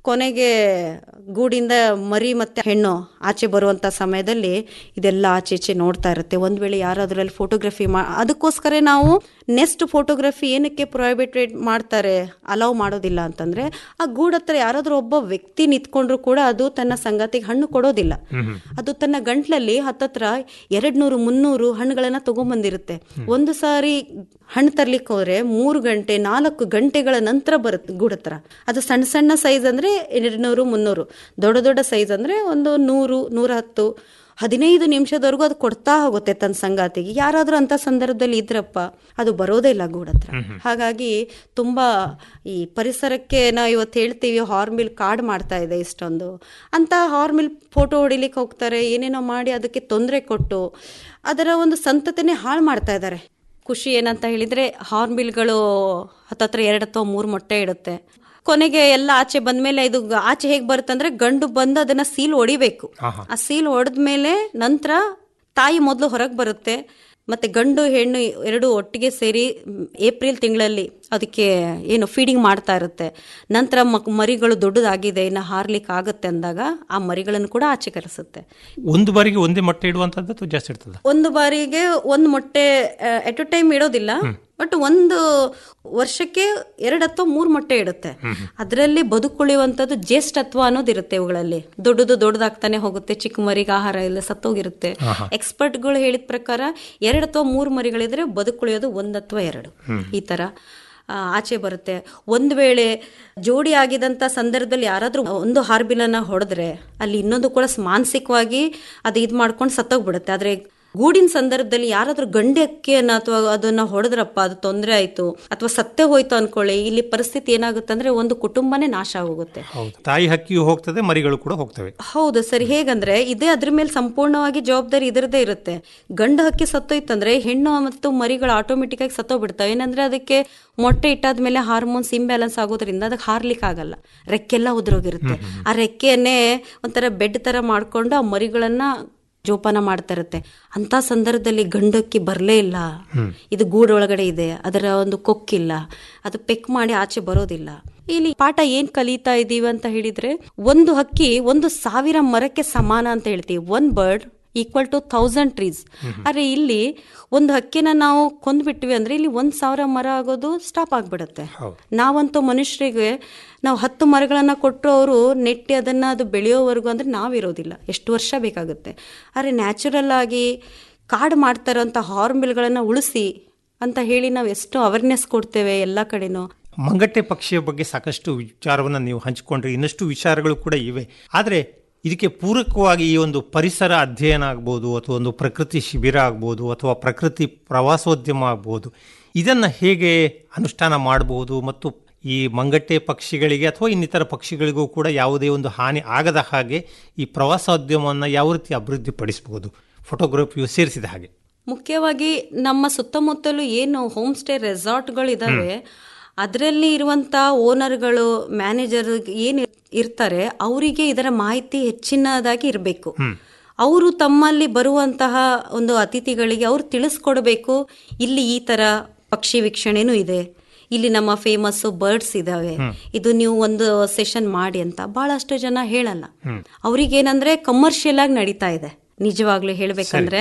ಕೊನೆಗೆ ಗೂಡಿಂದ ಮರಿ ಮತ್ತೆ ಹೆಣ್ಣು ಆಚೆ ಬರುವಂತ ಸಮಯದಲ್ಲಿ ಇದೆಲ್ಲ ಆಚೆ ಈಚೆ ನೋಡ್ತಾ ಇರುತ್ತೆ ಒಂದ್ ವೇಳೆ ಯಾರಾದ್ರೂ ಅಲ್ಲಿ ಫೋಟೋಗ್ರಫಿ ಮಾ ಅದಕ್ಕೋಸ್ಕರ ನಾವು ನೆಕ್ಸ್ಟ್ ಫೋಟೋಗ್ರಫಿ ಏನಕ್ಕೆ ಪ್ರೊಹಿಬಿಟೆಡ್ ಮಾಡ್ತಾರೆ ಅಲೌ ಮಾಡೋದಿಲ್ಲ ಅಂತಂದ್ರೆ ಆ ಗೂಡ್ ಹತ್ರ ಯಾರಾದ್ರೂ ಒಬ್ಬ ವ್ಯಕ್ತಿ ನಿಂತ್ಕೊಂಡ್ರು ಕೂಡ ಅದು ತನ್ನ ಸಂಗಾತಿಗೆ ಹಣ್ಣು ಕೊಡೋದಿಲ್ಲ ಅದು ತನ್ನ ಗಂಟ್ಲಲ್ಲಿ ಹತ್ತತ್ರ ಎರಡ್ ನೂರು ಮುನ್ನೂರು ಹಣ್ಣುಗಳನ್ನ ತಗೊಂಬಂದಿರುತ್ತೆ ಒಂದು ಸಾರಿ ಹಣ್ಣು ತರ್ಲಿಕ್ಕೆ ಹೋದ್ರೆ ಮೂರು ಗಂಟೆ ನಾಲ್ಕು ಗಂಟೆಗಳ ನಂತರ ಬರುತ್ತೆ ಗೂಡ್ ಹತ್ರ ಅದು ಸಣ್ಣ ಸಣ್ಣ ಸೈಜ್ ಅಂದ್ರೆ ಎರಡ್ನೂರು ಮುನ್ನೂರು ದೊಡ್ಡ ದೊಡ್ಡ ಸೈಜ್ ಅಂದ್ರೆ ಒಂದು ನೂರು ನೂರ ಹತ್ತು ಹದಿನೈದು ನಿಮಿಷದವರೆಗೂ ಅದು ಕೊಡ್ತಾ ಹೋಗುತ್ತೆ ತನ್ನ ಸಂಗಾತಿಗೆ ಯಾರಾದ್ರೂ ಅಂತ ಸಂದರ್ಭದಲ್ಲಿ ಇದ್ರಪ್ಪ ಅದು ಬರೋದೇ ಇಲ್ಲ ಗೂಡ್ ಹತ್ರ ಹಾಗಾಗಿ ತುಂಬಾ ಈ ಪರಿಸರಕ್ಕೆ ನಾವು ಇವತ್ತು ಹೇಳ್ತೀವಿ ಹಾರ್ಮಿಲ್ ಕಾಡ್ ಮಾಡ್ತಾ ಇದೆ ಇಷ್ಟೊಂದು ಅಂತ ಹಾರ್ಮಿಲ್ ಫೋಟೋ ಹೊಡಿಲಿಕ್ಕೆ ಹೋಗ್ತಾರೆ ಏನೇನೋ ಮಾಡಿ ಅದಕ್ಕೆ ತೊಂದರೆ ಕೊಟ್ಟು ಅದರ ಒಂದು ಸಂತತಿನೇ ಹಾಳು ಮಾಡ್ತಾ ಇದ್ದಾರೆ ಖುಷಿ ಏನಂತ ಹೇಳಿದ್ರೆ ಹಾರ್ನ್ಬಿಲ್ಗಳು ಹತ್ತತ್ರ ಎರಡು ಅಥವಾ ಮೂರು ಮೊಟ್ಟೆ ಇಡುತ್ತೆ ಕೊನೆಗೆ ಎಲ್ಲ ಆಚೆ ಬಂದ್ಮೇಲೆ ಇದು ಗ- ಆಚೆ ಹೇಗೆ ಬರುತ್ತಂದ್ರೆ ಗಂಡು ಬಂದು ಅದನ್ನ ಸೀಲ್ ಹೊಡಿಬೇಕು ಆ ಸೀಲ್ ಹೊಡೆದ್ಮೇಲೆ ನಂತರ ತಾಯಿ ಮೊದಲು ಹೊರಗೆ ಬರುತ್ತೆ ಮತ್ತೆ ಗಂಡು ಹೆಣ್ಣು ಎರಡು ಒಟ್ಟಿಗೆ ಸೇರಿ ಮ್, ಏಪ್ರಿಲ್ ತಿಂಗಳಲ್ಲಿ ಅದಕ್ಕೆ ಏನು ಫೀಡಿಂಗ್ ಮಾಡ್ತಾ ಇರುತ್ತೆ ನಂತರ ಮಕ್ ಮರಿಗಳು ದೊಡ್ಡದಾಗಿದೆ ಇನ್ನು ಹಾರ್ಲಿಕ್ಕೆ ಆಗುತ್ತೆ ಅಂದಾಗ ಆ ಮರಿಗಳನ್ನು ಕೂಡ ಆಚೆ ಕರೆಸುತ್ತೆ ಒಂದು ಬಾರಿಗೆ ಒಂದೇ ಮೊಟ್ಟೆ ಇಡುವಂತದ್ದು ಅಥವಾ ಜಾಸ್ತಿ ಇರ್ತದ ಒಂದು ಬಾರಿಗೆ ಒಂದು ಮೊಟ್ಟೆ ಎಟ್ ಅ ಟೈಮ್ ಇಡೋದಿಲ್ಲ ಬಟ್ ಒಂದು ವರ್ಷಕ್ಕೆ ಎರಡು ಅಥವಾ ಮೂರು ಮೊಟ್ಟೆ ಇಡುತ್ತೆ ಅದರಲ್ಲಿ ಬದುಕುಳಿಯುವಂಥದ್ದು ಜ್ಯೇಷ್ಠತ್ವ ಅನ್ನೋದಿರುತ್ತೆ ಇವುಗಳಲ್ಲಿ ದೊಡ್ಡದು ದೊಡ್ಡದಾಗ್ತಾನೆ ಹೋಗುತ್ತೆ ಚಿಕ್ಕ ಮರಿಗೆ ಆಹಾರ ಇಲ್ಲ ಸತ್ತೋಗಿರುತ್ತೆ ಎಕ್ಸ್ಪರ್ಟ್ಗಳು ಹೇಳಿದ ಪ್ರಕಾರ ಎರಡು ಅಥವಾ ಮೂರು ಮರಿಗಳಿದ್ರೆ ಬದುಕುಳಿಯೋದು ಒಂದು ಅಥವಾ ಎರಡು ಈ ತರ ಆ, ಆಚೆ ಬರುತ್ತೆ ಒಂದು ವೇಳೆ ಜೋಡಿ ಆಗಿದಂತ ಸಂದರ್ಭದಲ್ಲಿ ಯಾರಾದ್ರೂ ಒಂದು ಹಾರ್ಬಿಲನ್ನ ಹೊಡೆದ್ರೆ ಅಲ್ಲಿ ಇನ್ನೊಂದು ಕೂಡ ಮಾನಸಿಕವಾಗಿ ಅದು ಇದು ಮಾಡ್ಕೊಂಡು ಸತ್ತೋಗ್ಬಿಡುತ್ತೆ ಆದ್ರೆ ಗೂಡಿನ ಸಂದರ್ಭದಲ್ಲಿ ಯಾರಾದ್ರೂ ಗಂಡೆ ಅಕ್ಕಿಯನ್ನ ಅಥವಾ ಅದನ್ನ ಹೊಡೆದ್ರಪ್ಪ ಅದು ತೊಂದರೆ ಆಯ್ತು ಅಥವಾ ಸತ್ತೇ ಹೋಯ್ತು ಅನ್ಕೊಳ್ಳಿ ಇಲ್ಲಿ ಪರಿಸ್ಥಿತಿ ಏನಾಗುತ್ತೆ ಅಂದ್ರೆ ಒಂದು ಕುಟುಂಬನೇ ನಾಶ ಆಗೋಗುತ್ತೆ ಹೌದು ತಾಯಿ ಹಕ್ಕಿಯು ಹೋಗ್ತದೆ ಮರಿಗಳು ಕೂಡ ಹೋಗ್ತವೆ ಹೌದು ಸರಿ ಹೇಗಂದ್ರೆ ಇದೇ ಅದ್ರ ಮೇಲೆ ಸಂಪೂರ್ಣವಾಗಿ ಜವಾಬ್ದಾರಿ ಇದರದೇ ಇರುತ್ತೆ ಗಂಡು ಹಕ್ಕಿ ಸತ್ತೋಯ್ತಂದ್ರೆ ಹೆಣ್ಣು ಮತ್ತು ಮರಿಗಳು ಆಟೋಮೆಟಿಕ್ ಆಗಿ ಸತ್ತೋಗ್ಬಿಡ್ತವೆ ಏನಂದ್ರೆ ಅದಕ್ಕೆ ಮೊಟ್ಟೆ ಇಟ್ಟಾದ್ಮೇಲೆ ಹಾರ್ಮೋನ್ಸ್ ಇಂಬ್ಯಾಲೆನ್ಸ್ ಆಗೋದ್ರಿಂದ ಅದಕ್ಕೆ ಹಾರ್ಲಿಕ್ಕೆ ಆಗಲ್ಲ ರೆಕ್ಕೆಲ್ಲ ಉದುರೋಗಿರುತ್ತೆ ಆ ರೆಕ್ಕೆಯನ್ನೇ ಒಂಥರ ಬೆಡ್ ತರ ಮಾಡ್ಕೊಂಡು ಆ ಮರಿಗಳನ್ನ ಜೋಪಾನ ಮಾಡ್ತಾ ಇರುತ್ತೆ ಅಂತ ಸಂದರ್ಭದಲ್ಲಿ ಗಂಡಕ್ಕಿ ಬರಲೇ ಇಲ್ಲ ಇದು ಗೂಡೊಳಗಡೆ ಇದೆ ಅದರ ಒಂದು ಕೊಕ್ಕಿಲ್ಲ ಅದು ಪೆಕ್ ಮಾಡಿ ಆಚೆ ಬರೋದಿಲ್ಲ ಇಲ್ಲಿ ಪಾಠ ಏನ್ ಕಲಿತಾ ಇದೀವಿ ಅಂತ ಹೇಳಿದ್ರೆ ಒಂದು ಹಕ್ಕಿ ಒಂದು ಸಾವಿರ ಮರಕ್ಕೆ ಸಮಾನ ಅಂತ ಹೇಳ್ತೀವಿ one bird equal to thousand trees ಆದ್ರೆ ಇಲ್ಲಿ ಒಂದು ಹಕ್ಕಿನ ನಾವು ಕೊಂದ್ಬಿಟ್ವಿ ಅಂದ್ರೆ ಇಲ್ಲಿ ಒಂದ್ ಸಾವಿರ ಮರ ಆಗೋದು ಸ್ಟಾಪ್ ಆಗ್ಬಿಡುತ್ತೆ ನಾವಂತೂ ಮನುಷ್ಯರಿಗೆ ನಾವು ಹತ್ತು ಮರಗಳನ್ನ ಕೊಟ್ಟರು ಅವರು ನೆಟ್ಟಿ ಅದನ್ನ ಅದು ಬೆಳೆಯೋವರೆಗೂ ಅಂದ್ರೆ ನಾವಿರೋದಿಲ್ಲ ಎಷ್ಟು ವರ್ಷ ಬೇಕಾಗುತ್ತೆ ಆದ್ರೆ ನ್ಯಾಚುರಲ್ ಆಗಿ ಕಾಡು ಮಾಡ್ತಾ ಇರೋಂಥ ಹಾರ್ಮಿಲ್ಗಳನ್ನ ಉಳಿಸಿ ಅಂತ ಹೇಳಿ ನಾವು ಎಷ್ಟು ಅವೇರ್ನೆಸ್ ಕೊಡ್ತೇವೆ ಎಲ್ಲ ಕಡೆನೂ ಮಂಗಟ್ಟೆ ಪಕ್ಷಿಯ ಬಗ್ಗೆ ಸಾಕಷ್ಟು ವಿಚಾರವನ್ನು ನೀವು ಹಂಚಿಕೊಂಡ್ರೆ ಇನ್ನಷ್ಟು ವಿಚಾರಗಳು ಕೂಡ ಇವೆ ಆದರೆ ಇದಕ್ಕೆ ಪೂರಕವಾಗಿ ಈ ಒಂದು ಪರಿಸರ ಅಧ್ಯಯನ ಆಗ್ಬೋದು ಅಥವಾ ಒಂದು ಪ್ರಕೃತಿ ಶಿಬಿರ ಆಗ್ಬೋದು ಅಥವಾ ಪ್ರಕೃತಿ ಪ್ರವಾಸೋದ್ಯಮ ಆಗ್ಬೋದು ಇದನ್ನು ಹೇಗೆ ಅನುಷ್ಠಾನ ಮಾಡಬಹುದು ಮತ್ತು ಈ ಮಂಗಟ್ಟೆ ಪಕ್ಷಿಗಳಿಗೆ ಅಥವಾ ಇನ್ನಿತರ ಪಕ್ಷಿಗಳಿಗೂ ಕೂಡ ಯಾವುದೇ ಒಂದು ಹಾನಿ ಆಗದ ಹಾಗೆ ಈ ಪ್ರವಾಸೋದ್ಯಮವನ್ನು ಯಾವ ರೀತಿ ಅಭಿವೃದ್ಧಿಪಡಿಸಬಹುದು ಫೋಟೋಗ್ರಫಿಯು ಸೇರಿಸಿದ ಹಾಗೆ ಮುಖ್ಯವಾಗಿ ನಮ್ಮ ಸುತ್ತಮುತ್ತಲು ಏನು ಹೋಮ್ ಸ್ಟೇ ರೆಸಾರ್ಟ್ಗಳು ಇದಾವೆ ಅದರಲ್ಲಿ ಇರುವಂತ ಓನರ್ಗಳು ಮ್ಯಾನೇಜರ್ ಏನು ಇರ್ತಾರೆ ಅವರಿಗೆ ಇದರ ಮಾಹಿತಿ ಹೆಚ್ಚಿನದಾಗಿ ಇರಬೇಕು ಅವರು ತಮ್ಮಲ್ಲಿ ಬರುವಂತಹ ಒಂದು ಅತಿಥಿಗಳಿಗೆ ಅವ್ರು ತಿಳಿಸ್ಕೊಡ್ಬೇಕು ಇಲ್ಲಿ ಈ ತರ ಪಕ್ಷಿ ವೀಕ್ಷಣೆನೂ ಇದೆ ಇಲ್ಲಿ ನಮ್ಮ ಫೇಮಸ್ ಬರ್ಡ್ಸ್ ಇದಾವೆ ಇದು ನೀವು ಒಂದು ಸೆಷನ್ ಮಾಡಿ ಅಂತ ಬಹಳಷ್ಟು ಜನ ಹೇಳಲ್ಲ ಅವ್ರಿಗೇನಂದ್ರೆ ಕಮರ್ಷಿಯಲ್ ಆಗಿ ನಡೀತಾ ಇದೆ ನಿಜವಾಗ್ಲೂ ಹೇಳ್ಬೇಕಂದ್ರೆ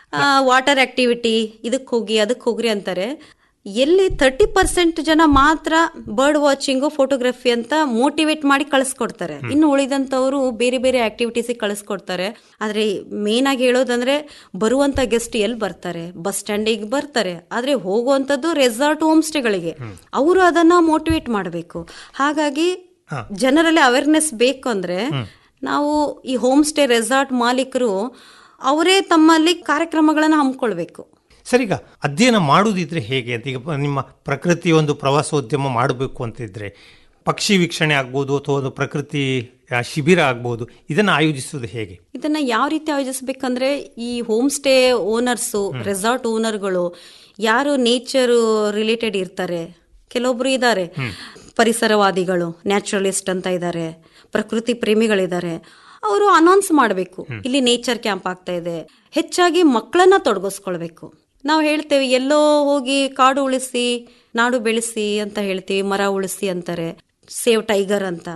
ವಾಟರ್ ಆಕ್ಟಿವಿಟಿ ಇದಕ್ಕೆ ಹೋಗಿ ಅದಕ್ಕೆ ಹೋಗ್ರಿ ಅಂತಾರೆ ಎಲ್ಲಿ ತರ್ಟಿ ಪರ್ಸೆಂಟ್ ಜನ ಮಾತ್ರ ಬರ್ಡ್ ವಾಚಿಂಗು ಫೋಟೋಗ್ರಫಿ ಅಂತ ಮೋಟಿವೇಟ್ ಮಾಡಿ ಕಳಿಸ್ಕೊಡ್ತಾರೆ ಇನ್ನು ಉಳಿದಂತವರು ಬೇರೆ ಬೇರೆ ಆಕ್ಟಿವಿಟೀಸ್ ಕಳಿಸ್ಕೊಡ್ತಾರೆ ಆದ್ರೆ ಮೇನ್ ಆಗಿ ಹೇಳೋದಂದ್ರೆ ಬರುವಂತ ಗೆಸ್ಟ್ ಎಲ್ಲಿ ಬರ್ತಾರೆ ಬಸ್ ಸ್ಟ್ಯಾಂಡಿಗೆ ಬರ್ತಾರೆ ಆದ್ರೆ ಹೋಗುವಂತದ್ದು ರೆಸಾರ್ಟ್ ಹೋಮ್ ಸ್ಟೇಗಳಿಗೆ ಅವರು ಅದನ್ನ ಮೋಟಿವೇಟ್ ಮಾಡಬೇಕು ಹಾಗಾಗಿ ಜನರಲ್ಲಿ ಅವೇರ್ನೆಸ್ ಬೇಕು ಅಂದ್ರೆ ನಾವು ಈ ಹೋಮ್ ಸ್ಟೇ ರೆಸಾರ್ಟ್ ಮಾಲೀಕರು ಅವರೇ ತಮ್ಮಲ್ಲಿ ಕಾರ್ಯಕ್ರಮಗಳನ್ನು ಹಮ್ಮಿಕೊಳ್ಬೇಕು ಸರ್ ಈಗ ಅಧ್ಯಯನ ಮಾಡುವುದಿದ್ರೆ ಹೇಗೆ ಅಂತ ಈಗ ನಿಮ್ಮ ಪ್ರಕೃತಿ ಒಂದು ಪ್ರವಾಸೋದ್ಯಮ ಮಾಡಬೇಕು ಅಂತಿದ್ರೆ ಪಕ್ಷಿ ವೀಕ್ಷಣೆ ಆಗ್ಬೋದು ಅಥವಾ ಒಂದು ಪ್ರಕೃತಿ ಆ, ಶಿಬಿರ ಆಗ್ಬೋದು ಇದನ್ನು ಆಯೋಜಿಸುವುದು ಹೇಗೆ ಇದನ್ನ ಯಾವ ರೀತಿ ಆಯೋಜಿಸಬೇಕಂದ್ರೆ ಈ ಹೋಮ್ ಸ್ಟೇ ಓನರ್ಸು ರೆಸಾರ್ಟ್ ಓನರ್ಗಳು ಯಾರು ನೇಚರ್ ರಿಲೇಟೆಡ್ ಇರ್ತಾರೆ ಕೆಲವೊಬ್ರು ಇದ್ದಾರೆ ಪರಿಸರವಾದಿಗಳು ನ್ಯಾಚುರಲಿಸ್ಟ್ ಅಂತ ಇದ್ದಾರೆ ಪ್ರಕೃತಿ ಪ್ರೇಮಿಗಳಿದ್ದಾರೆ ಅವರು ಅನೌನ್ಸ್ ಮಾಡಬೇಕು ಇಲ್ಲಿ ನೇಚರ್ ಕ್ಯಾಂಪ್ ಆಗ್ತಾ ಇದೆ ಹೆಚ್ಚಾಗಿ ಮಕ್ಕಳನ್ನ ತೊಡಗಿಸ್ಕೊಳ್ಬೇಕು ನಾವು ಹೇಳ್ತೇವೆ ಎಲ್ಲೋ ಹೋಗಿ ಕಾಡು ಉಳಿಸಿ ನಾಡು ಬೆಳೆಸಿ ಅಂತ ಹೇಳ್ತೀವಿ ಮರ ಉಳಿಸಿ ಅಂತಾರೆ ಸೇವ್ ಟೈಗರ್ ಅಂತ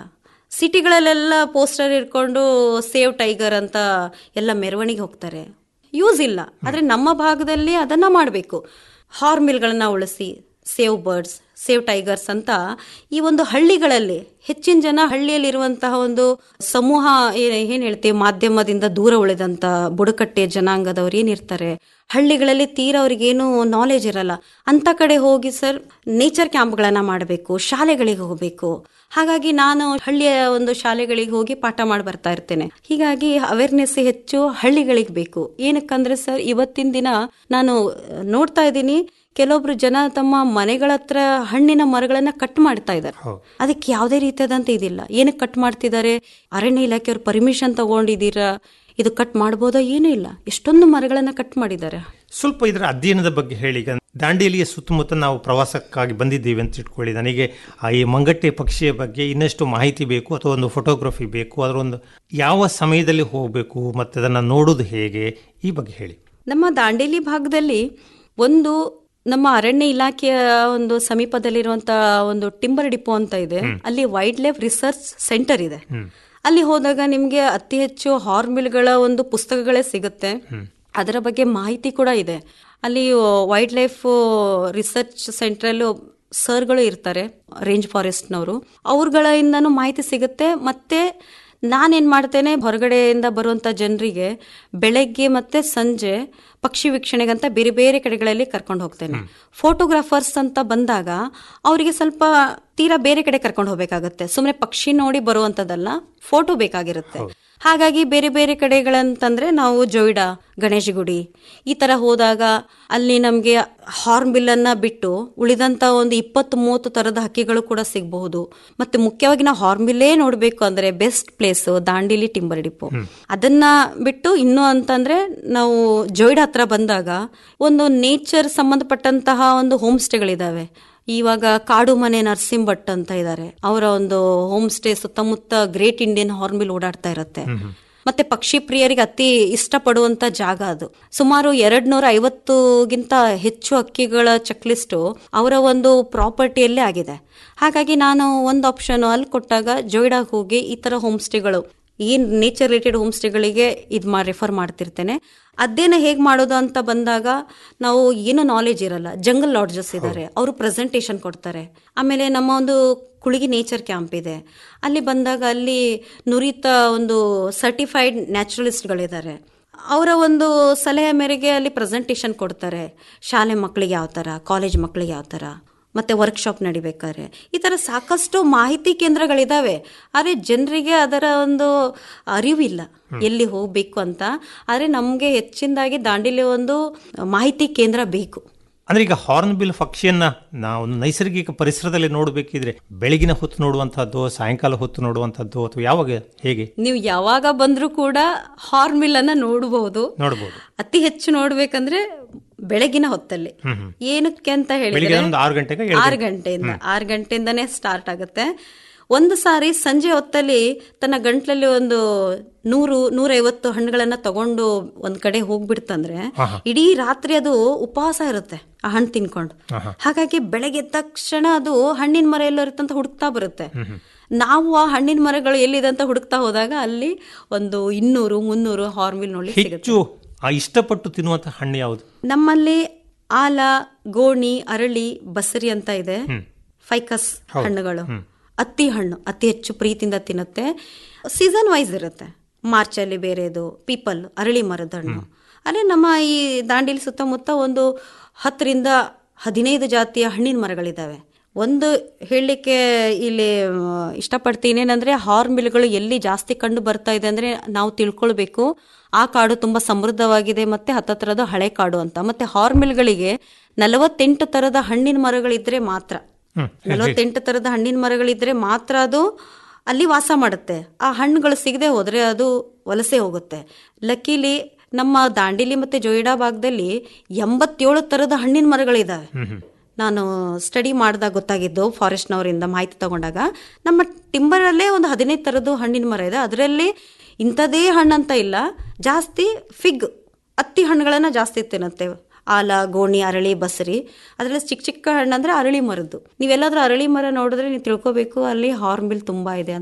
ಸಿಟಿಗಳಲ್ಲೆಲ್ಲ ಪೋಸ್ಟರ್ ಇಟ್ಕೊಂಡು ಸೇವ್ ಟೈಗರ್ ಅಂತ ಎಲ್ಲ ಮೆರವಣಿಗೆ ಹೋಗ್ತಾರೆ ಯೂಸ್ ಇಲ್ಲ ಆದ್ರೆ ನಮ್ಮ ಭಾಗದಲ್ಲಿ ಅದನ್ನ ಮಾಡಬೇಕು ಹಾರ್ಮಿಲ್ಗಳನ್ನ ಉಳಿಸಿ ಸೇವ್ ಬರ್ಡ್ಸ್ ಸೇವ್ ಟೈಗರ್ಸ್ ಅಂತ ಈ ಒಂದು ಹಳ್ಳಿಗಳಲ್ಲಿ ಹೆಚ್ಚಿನ ಜನ ಹಳ್ಳಿಯಲ್ಲಿರುವಂತಹ ಒಂದು ಸಮೂಹ ಏನ್ ಏನ್ ಹೇಳ್ತೀವಿ ಮಾಧ್ಯಮದಿಂದ ದೂರ ಉಳಿದಂತ ಬುಡಕಟ್ಟೆ ಜನಾಂಗದವ್ರು ಏನಿರ್ತಾರೆ ಹಳ್ಳಿಗಳಲ್ಲಿ ತೀರಾ ಅವ್ರಿಗೇನು ನಾಲೆಜ್ ಇರಲ್ಲ ಅಂತ ಕಡೆ ಹೋಗಿ ಸರ್ ನೇಚರ್ ಕ್ಯಾಂಪ್ಗಳನ್ನ ಮಾಡಬೇಕು ಶಾಲೆಗಳಿಗೆ ಹೋಗಬೇಕು ಹಾಗಾಗಿ ನಾನು ಹಳ್ಳಿಯ ಒಂದು ಶಾಲೆಗಳಿಗೆ ಹೋಗಿ ಪಾಠ ಮಾಡಿ ಬರ್ತಾ ಇರ್ತೇನೆ ಹೀಗಾಗಿ ಅವೇರ್ನೆಸ್ ಹೆಚ್ಚು ಹಳ್ಳಿಗಳಿಗೆ ಬೇಕು ಏನಕ್ಕಂದ್ರೆ ಸರ್ ಇವತ್ತಿನ ದಿನ ನಾನು ನೋಡ್ತಾ ಇದ್ದೀನಿ ಕೆಲವೊಬ್ರು ಜನ ತಮ್ಮ ಮನೆಗಳ ಹತ್ರ ಹಣ್ಣಿನ ಮರಗಳನ್ನ ಕಟ್ ಮಾಡ್ತಾ ಇದ್ದಾರೆ ಅದಕ್ಕೆ ಯಾವುದೇ ರೀತಿಯಾದಂತ ಇದಿಲ್ಲ ಏನಕ್ಕೆ ಕಟ್ ಮಾಡ್ತಿದ್ದಾರೆ ಅರಣ್ಯ ಇಲಾಖೆಯವ್ರು ಪರ್ಮಿಷನ್ ತಗೊಂಡಿದ್ದೀರಾ ಇದು ಕಟ್ ಮಾಡ್ಬೋದಾ ಏನೂ ಇಲ್ಲ ಎಷ್ಟೊಂದು ಮರಗಳನ್ನ ಕಟ್ ಮಾಡಿದ್ದಾರೆ ಸ್ವಲ್ಪ ಇದರ ಅಧ್ಯಯನದ ಬಗ್ಗೆ ಹೇಳಿ ಈಗ ದಾಂಡೇಲಿಯ ಸುತ್ತಮುತ್ತ ನಾವು ಪ್ರವಾಸಕ್ಕಾಗಿ ಬಂದಿದ್ದೀವಿ ಅಂತ ಇಟ್ಕೊಳ್ಳಿ ನನಗೆ ಆ ಈ ಮಂಗಟ್ಟೆ ಪಕ್ಷಿಯ ಬಗ್ಗೆ ಇನ್ನಷ್ಟು ಮಾಹಿತಿ ಬೇಕು ಅಥವಾ ಒಂದು ಫೋಟೋಗ್ರಫಿ ಬೇಕು ಅದರ ಒಂದು ಯಾವ ಸಮಯದಲ್ಲಿ ಹೋಗಬೇಕು ಮತ್ತು ಅದನ್ನು ನೋಡೋದು ಹೇಗೆ ಈ ಬಗ್ಗೆ ಹೇಳಿ ನಮ್ಮ ದಾಂಡೇಲಿ ಭಾಗದಲ್ಲಿ ಒಂದು ನಮ್ಮ ಅರಣ್ಯ ಇಲಾಖೆಯ ಒಂದು ಸಮೀಪದಲ್ಲಿರುವಂತಹ ಒಂದು ಟಿಂಬರ್ ಡಿಪೋ ಅಂತ ಇದೆ ಅಲ್ಲಿ ವೈಲ್ಡ್ ಲೈಫ್ ರಿಸರ್ಚ್ ಸೆಂಟರ್ ಇದೆ ಅಲ್ಲಿ ಹೋದಾಗ ನಿಮ್ಗೆ ಅತಿ ಹೆಚ್ಚು ಹಾರ್ಮಿಲ್ಗಳ ಒಂದು ಪುಸ್ತಕಗಳೇ ಸಿಗುತ್ತೆ ಅದರ ಬಗ್ಗೆ ಮಾಹಿತಿ ಕೂಡ ಇದೆ ಅಲ್ಲಿ ವೈಲ್ಡ್ ಲೈಫ್ ರಿಸರ್ಚ್ ಸೆಂಟ್ರಲ್ಲೂ ಸರ್ಗಳು ಇರ್ತಾರೆ ರೇಂಜ್ ಫಾರೆಸ್ಟ್ನವರು ಅವ್ರಗಳಿಂದನೂ ಮಾಹಿತಿ ಸಿಗುತ್ತೆ ಮತ್ತೆ ನಾನೇನ್ ಮಾಡ್ತೇನೆ ಹೊರಗಡೆಯಿಂದ ಬರುವಂತ ಜನರಿಗೆ ಬೆಳಗ್ಗೆ ಮತ್ತೆ ಸಂಜೆ ಪಕ್ಷಿ ವೀಕ್ಷಣೆಗಂತ ಬೇರೆ ಬೇರೆ ಕಡೆಗಳಲ್ಲಿ ಕರ್ಕೊಂಡು ಹೋಗ್ತೇನೆ ಫೋಟೋಗ್ರಾಫರ್ಸ್ ಅಂತ ಬಂದಾಗ ಅವರಿಗೆ ಸ್ವಲ್ಪ ತೀರಾ ಬೇರೆ ಕಡೆ ಕರ್ಕೊಂಡು ಹೋಗ್ಬೇಕಾಗತ್ತೆ ಸುಮ್ಮನೆ ಪಕ್ಷಿ ನೋಡಿ ಬರುವಂತದಲ್ಲ ಫೋಟೋ ಬೇಕಾಗಿರುತ್ತೆ ಹಾಗಾಗಿ ಬೇರೆ ಬೇರೆ ಕಡೆಗಳಂತಂದ್ರೆ ನಾವು ಜೊಯ್ಡಾ ಗಣೇಶ ಗುಡಿ ಈ ತರ ಹೋದಾಗ ಅಲ್ಲಿ ನಮಗೆ ಹಾರ್ನ್ಬಿಲ್ ಅನ್ನ ಬಿಟ್ಟು ಉಳಿದಂತ ಒಂದು ಇಪ್ಪತ್ತು ಮೂವತ್ತು ತರದ ಹಕ್ಕಿಗಳು ಕೂಡ ಸಿಗಬಹುದು ಮತ್ತೆ ಮುಖ್ಯವಾಗಿ ನಾವು ಹಾರ್ನ್ಬಿಲ್ಲೇ ನೋಡ್ಬೇಕು ಅಂದ್ರೆ best place Dandeli timber depot ಅದನ್ನ ಬಿಟ್ಟು ಇನ್ನು ಅಂತಂದ್ರೆ ನಾವು ಜೊಯ್ಡಾ ಹತ್ರ ಬಂದಾಗ ಒಂದು ನೇಚರ್ ಸಂಬಂಧಪಟ್ಟಂತಹ ಒಂದು ಹೋಮ್ ಸ್ಟೇಗಳಿದಾವೆ ಇವಾಗ ಕಾಡು ಮನೆ ನರಸಿಂಹ ಭಟ್ ಅಂತ ಇದ್ದಾರೆ ಅವರ ಒಂದು ಹೋಮ್ ಸ್ಟೇ ಸುತ್ತಮುತ್ತ ಗ್ರೇಟ್ ಇಂಡಿಯನ್ ಹಾರ್ನ್ಬಿಲ್ ಓಡಾಡ್ತಾ ಇರುತ್ತೆ ಮತ್ತೆ ಪಕ್ಷಿ ಪ್ರಿಯರಿಗೆ ಅತಿ ಇಷ್ಟಪಡುವಂತ ಜಾಗ ಅದು ಸುಮಾರು ಎರಡ್ ನೂರ ಐವತ್ತುಗಿಂತ ಹೆಚ್ಚು ಹಕ್ಕಿಗಳ ಚೆಕ್ ಲಿಸ್ಟ್ ಅವರ ಒಂದು ಪ್ರಾಪರ್ಟಿಯಲ್ಲೇ ಆಗಿದೆ ಹಾಗಾಗಿ ನಾನು ಒಂದು ಆಪ್ಷನ್ ಅಲ್ಲಿ ಕೊಟ್ಟಾಗ ಜೊಯ್ಡಾಗ ಹೋಗಿ ಈ ತರ ಹೋಮ್ ಸ್ಟೇಗಳು ಏನ್ ನೇಚರ್ ರಿಲೇಟೆಡ್ ಹೋಮ್ ಸ್ಟೇಗಳಿಗೆ ಇದು ಮಾಡಿ ರೆಫರ್ ಮಾಡ್ತಿರ್ತೇನೆ ಅದೇನ ಹೇಗೆ ಮಾಡೋದು ಅಂತ ಬಂದಾಗ ನಾವು ಏನೂ ನಾಲೆಜ್ ಇರಲ್ಲ ಜಂಗಲ್ ಲಾಡ್ಜಸ್ ಇದ್ದಾರೆ ಅವರು ಪ್ರೆಸೆಂಟೇಷನ್ ಕೊಡ್ತಾರೆ ಆಮೇಲೆ ನಮ್ಮ ಒಂದು ಕುಳಿಗಿ ನೇಚರ್ ಕ್ಯಾಂಪ್ ಇದೆ ಅಲ್ಲಿ ಬಂದಾಗ ಅಲ್ಲಿ ನುರಿತ ಒಂದು ಸರ್ಟಿಫೈಡ್ ನ್ಯಾಚುರಲಿಸ್ಟ್ಗಳಿದ್ದಾರೆ ಅವರ ಒಂದು ಸಲಹೆ ಮೇರೆಗೆ ಅಲ್ಲಿ ಪ್ರೆಸೆಂಟೇಷನ್ ಕೊಡ್ತಾರೆ ಶಾಲೆ ಮಕ್ಕಳಿಗೆ ಯಾವ ಥರ ಕಾಲೇಜ್ ಮಕ್ಕಳಿಗೆ ಯಾವ ಥರ ಮತ್ತೆ ವರ್ಕ್ಶಾಪ್ ನಡಿಬೇಕಾದ್ರೆ ಈ ತರ ಸಾಕಷ್ಟು ಮಾಹಿತಿ ಕೇಂದ್ರಗಳಿದಾವೆ ಆದರೆ ಜನರಿಗೆ ಅದರ ಒಂದು ಅರಿವಿಲ್ಲ ಎಲ್ಲಿ ಹೋಗ್ಬೇಕು ಅಂತ ಆದ್ರೆ ನಮ್ಗೆ ಹೆಚ್ಚಿನದಾಗಿ ದಾಂಡೇಲಿ ಒಂದು ಮಾಹಿತಿ ಕೇಂದ್ರ ಬೇಕು ಅಂದ್ರೆ ಈಗ ಹಾರ್ನ್ಬಿಲ್ ಪಕ್ಷಿಯನ್ನ ನಾವು ನೈಸರ್ಗಿಕ ಪರಿಸರದಲ್ಲಿ ನೋಡಬೇಕಿದ್ರೆ ಬೆಳಗಿನ ಹೊತ್ತು ನೋಡುವಂತಹದ್ದು ಸಾಯಂಕಾಲ ಹೊತ್ತು ನೋಡುವಂತಹದ್ದು ಅಥವಾ ಯಾವಾಗ ಹೇಗೆ ನೀವು ಯಾವಾಗ ಬಂದ್ರೂ ಕೂಡ ಹಾರ್ನ್ಬಿಲ್ ಅನ್ನ ನೋಡಬಹುದು ನೋಡಬಹುದು ಅತಿ ಹೆಚ್ಚು ನೋಡ್ಬೇಕಂದ್ರೆ ಬೆಳಗಿನ ಹೊತ್ತಲ್ಲಿ ಏನಕ್ಕೆ ಅಂತ ಬೆಳಿಗ್ಗೆ ಹೇಳಿದ್ರೆ ಒಂದು ಆರು ಗಂಟೆಗೆ ಏಳು ಆರು ಗಂಟೆ? ಗಂಟೆಯಿಂದ ಆರು ಗಂಟೆಯಿಂದನೇ ಸ್ಟಾರ್ಟ್ ಆಗುತ್ತೆ ಒಂದು ಸಾರಿ ಸಂಜೆ ಹೊತ್ತಲ್ಲಿ ತನ್ನ ಗಂಟ್ಲಲ್ಲಿ ಒಂದು ನೂರು ನೂರೈವತ್ತು ಹಣ್ಣುಗಳನ್ನ ತಗೊಂಡು ಒಂದ್ ಕಡೆ ಹೋಗ್ಬಿಡ್ತಂದ್ರೆ ಆಹಾ. ಇಡೀ ರಾತ್ರಿ ಅದು ಉಪವಾಸ ಇರುತ್ತೆ ಆ ಹಣ್ಣು ತಿನ್ಕೊಂಡು ಆಹಾ. ಹಾಗಾಗಿ ಬೆಳಗ್ಗೆ ಎದ್ದ ತಕ್ಷಣ ಅದು ಹಣ್ಣಿನ ಮರ ಎಲ್ಲೋ ಇರುತ್ತೆ ಅಂತ ಹುಡುಕ್ತಾ ಬರುತ್ತೆ ನಾವು ಆ ಹಣ್ಣಿನ ಮರಗಳು ಎಲ್ಲಿದೆ ಅಂತ ಹುಡುಕ್ತಾ ಹೋದಾಗ ಅಲ್ಲಿ ಒಂದು ಇನ್ನೂರು ಮುನ್ನೂರು ಹಾರ್ಮಿಲ್ ನೋಡಿ ಸಿಗುತ್ತೆ ಹೆಚ್ಚು ಆ ಇಷ್ಟಪಟ್ಟು ತಿನ್ನುವಂತ ಹಣ್ಣು ಯಾವುದು ನಮ್ಮಲ್ಲಿ ಆಲ ಗೋಣಿ ಅರಳಿ ಬಸರಿ ಅಂತ ಇದೆ ಹ್ಮ್. ಫೈಕಸ್ ಹೌದು. ಹಣ್ಣುಗಳು ಹ್ಮ್. ಅತಿ ಹಣ್ಣು ಅತಿ ಹೆಚ್ಚು ಪ್ರೀತಿಯಿಂದ ತಿನ್ನುತ್ತೆ ಸೀಸನ್ ವೈಸ್ ಇರುತ್ತೆ ಮಾರ್ಚ್ ಅಲ್ಲಿ ಬೇರೆದು ಪೀಪಲ್ ಅರಳಿ ಮರದ ಹಣ್ಣು ಅಲ್ಲೇ ನಮ್ಮ ಈ ದಾಂಡೇಲಿ ಸುತ್ತಮುತ್ತ ಒಂದು ಹತ್ತರಿಂದ ಹದಿನೈದು ಜಾತಿಯ ಹಣ್ಣಿನ ಮರಗಳಿದ್ದಾವೆ ಒಂದು ಹೇಳಲಿಕ್ಕೆ ಇಲ್ಲಿ ಆ, ಇಷ್ಟಪಡ್ತೀನಿ ಏನಂದ್ರೆ ಹಾರ್ನ್ಬಿಲ್ಗಳು ಎಲ್ಲಿ ಜಾಸ್ತಿ ಕಂಡು ಬರ್ತಾ ಇದೆ ಅಂದ್ರೆ ನಾವು ತಿಳ್ಕೊಳ್ಬೇಕು ಆ ಕಾಡು ತುಂಬಾ ಸಮೃದ್ಧವಾಗಿದೆ ಮತ್ತೆ ಹತ್ತತ್ರದು ಹಳೆ ಕಾಡು ಅಂತ ಮತ್ತೆ ಹಾರ್ನ್ಬಿಲ್ಗಳಿಗೆ ನಲವತ್ತೆಂಟು ತರದ ಹಣ್ಣಿನ ಮರಗಳಿದ್ರೆ ಮಾತ್ರ ನಲವತ್ತೆಂಟು ತರದ ಹಣ್ಣಿನ ಮರಗಳಿದ್ರೆ ಮಾತ್ರ ಅದು ಅಲ್ಲಿ ವಾಸ ಮಾಡುತ್ತೆ ಆ ಹಣ್ಣುಗಳು ಸಿಗದೆ ಹೋದ್ರೆ ಅದು ವಲಸೆ ಹೋಗುತ್ತೆ ಲಕ್ಕೀಲಿ ನಮ್ಮ ದಾಂಡೇಲಿ ಮತ್ತೆ ಜೊಯ್ಡಾ ಭಾಗದಲ್ಲಿ ಎಂಬತ್ತೇಳು ತರದ ಹಣ್ಣಿನ ಮರಗಳಿದಾವೆ ನಾನು ಸ್ಟಡಿ ಮಾಡಿದಾಗ ಗೊತ್ತಾಗಿದ್ದು ಫಾರೆಸ್ಟ್ನವರಿಂದ ಮಾಹಿತಿ ತಗೊಂಡಾಗ ನಮ್ಮ ಟಿಂಬರಲ್ಲೇ ಒಂದು ಹದಿನೈದು ಥರದ್ದು ಹಣ್ಣಿನ ಮರ ಇದೆ ಅದರಲ್ಲಿ ಇಂಥದೇ ಹಣ್ಣಂತ ಇಲ್ಲ ಜಾಸ್ತಿ ಫಿಗ್ ಹತ್ತಿ ಹಣ್ಣುಗಳನ್ನ ಜಾಸ್ತಿ ತಿನ್ನುತ್ತೆ ಆಲ ಗೋಣಿ ಅರಳಿ ಬಸರಿ ಅದರಲ್ಲಿ ಚಿಕ್ಕ ಚಿಕ್ಕ ಹಣ್ಣು ಅಂದ್ರೆ ಅರಳಿ ಮರದ್ದು ನೀವೆಲ್ಲಾದ್ರೂ ಅರಳಿ ಮರ ನೋಡಿದ್ರೆ ನೀವು ತಿಳ್ಕೊಬೇಕು ಅಲ್ಲಿ ಹಾರ್ನ್ಬಿಲ್ ತುಂಬಾ ಇದೆ ಅಂತ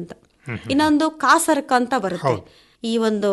ಇನ್ನೊಂದು ಕಾಸರ್ಕ ಅಂತ ಬರುತ್ತೆ ಈ ಒಂದು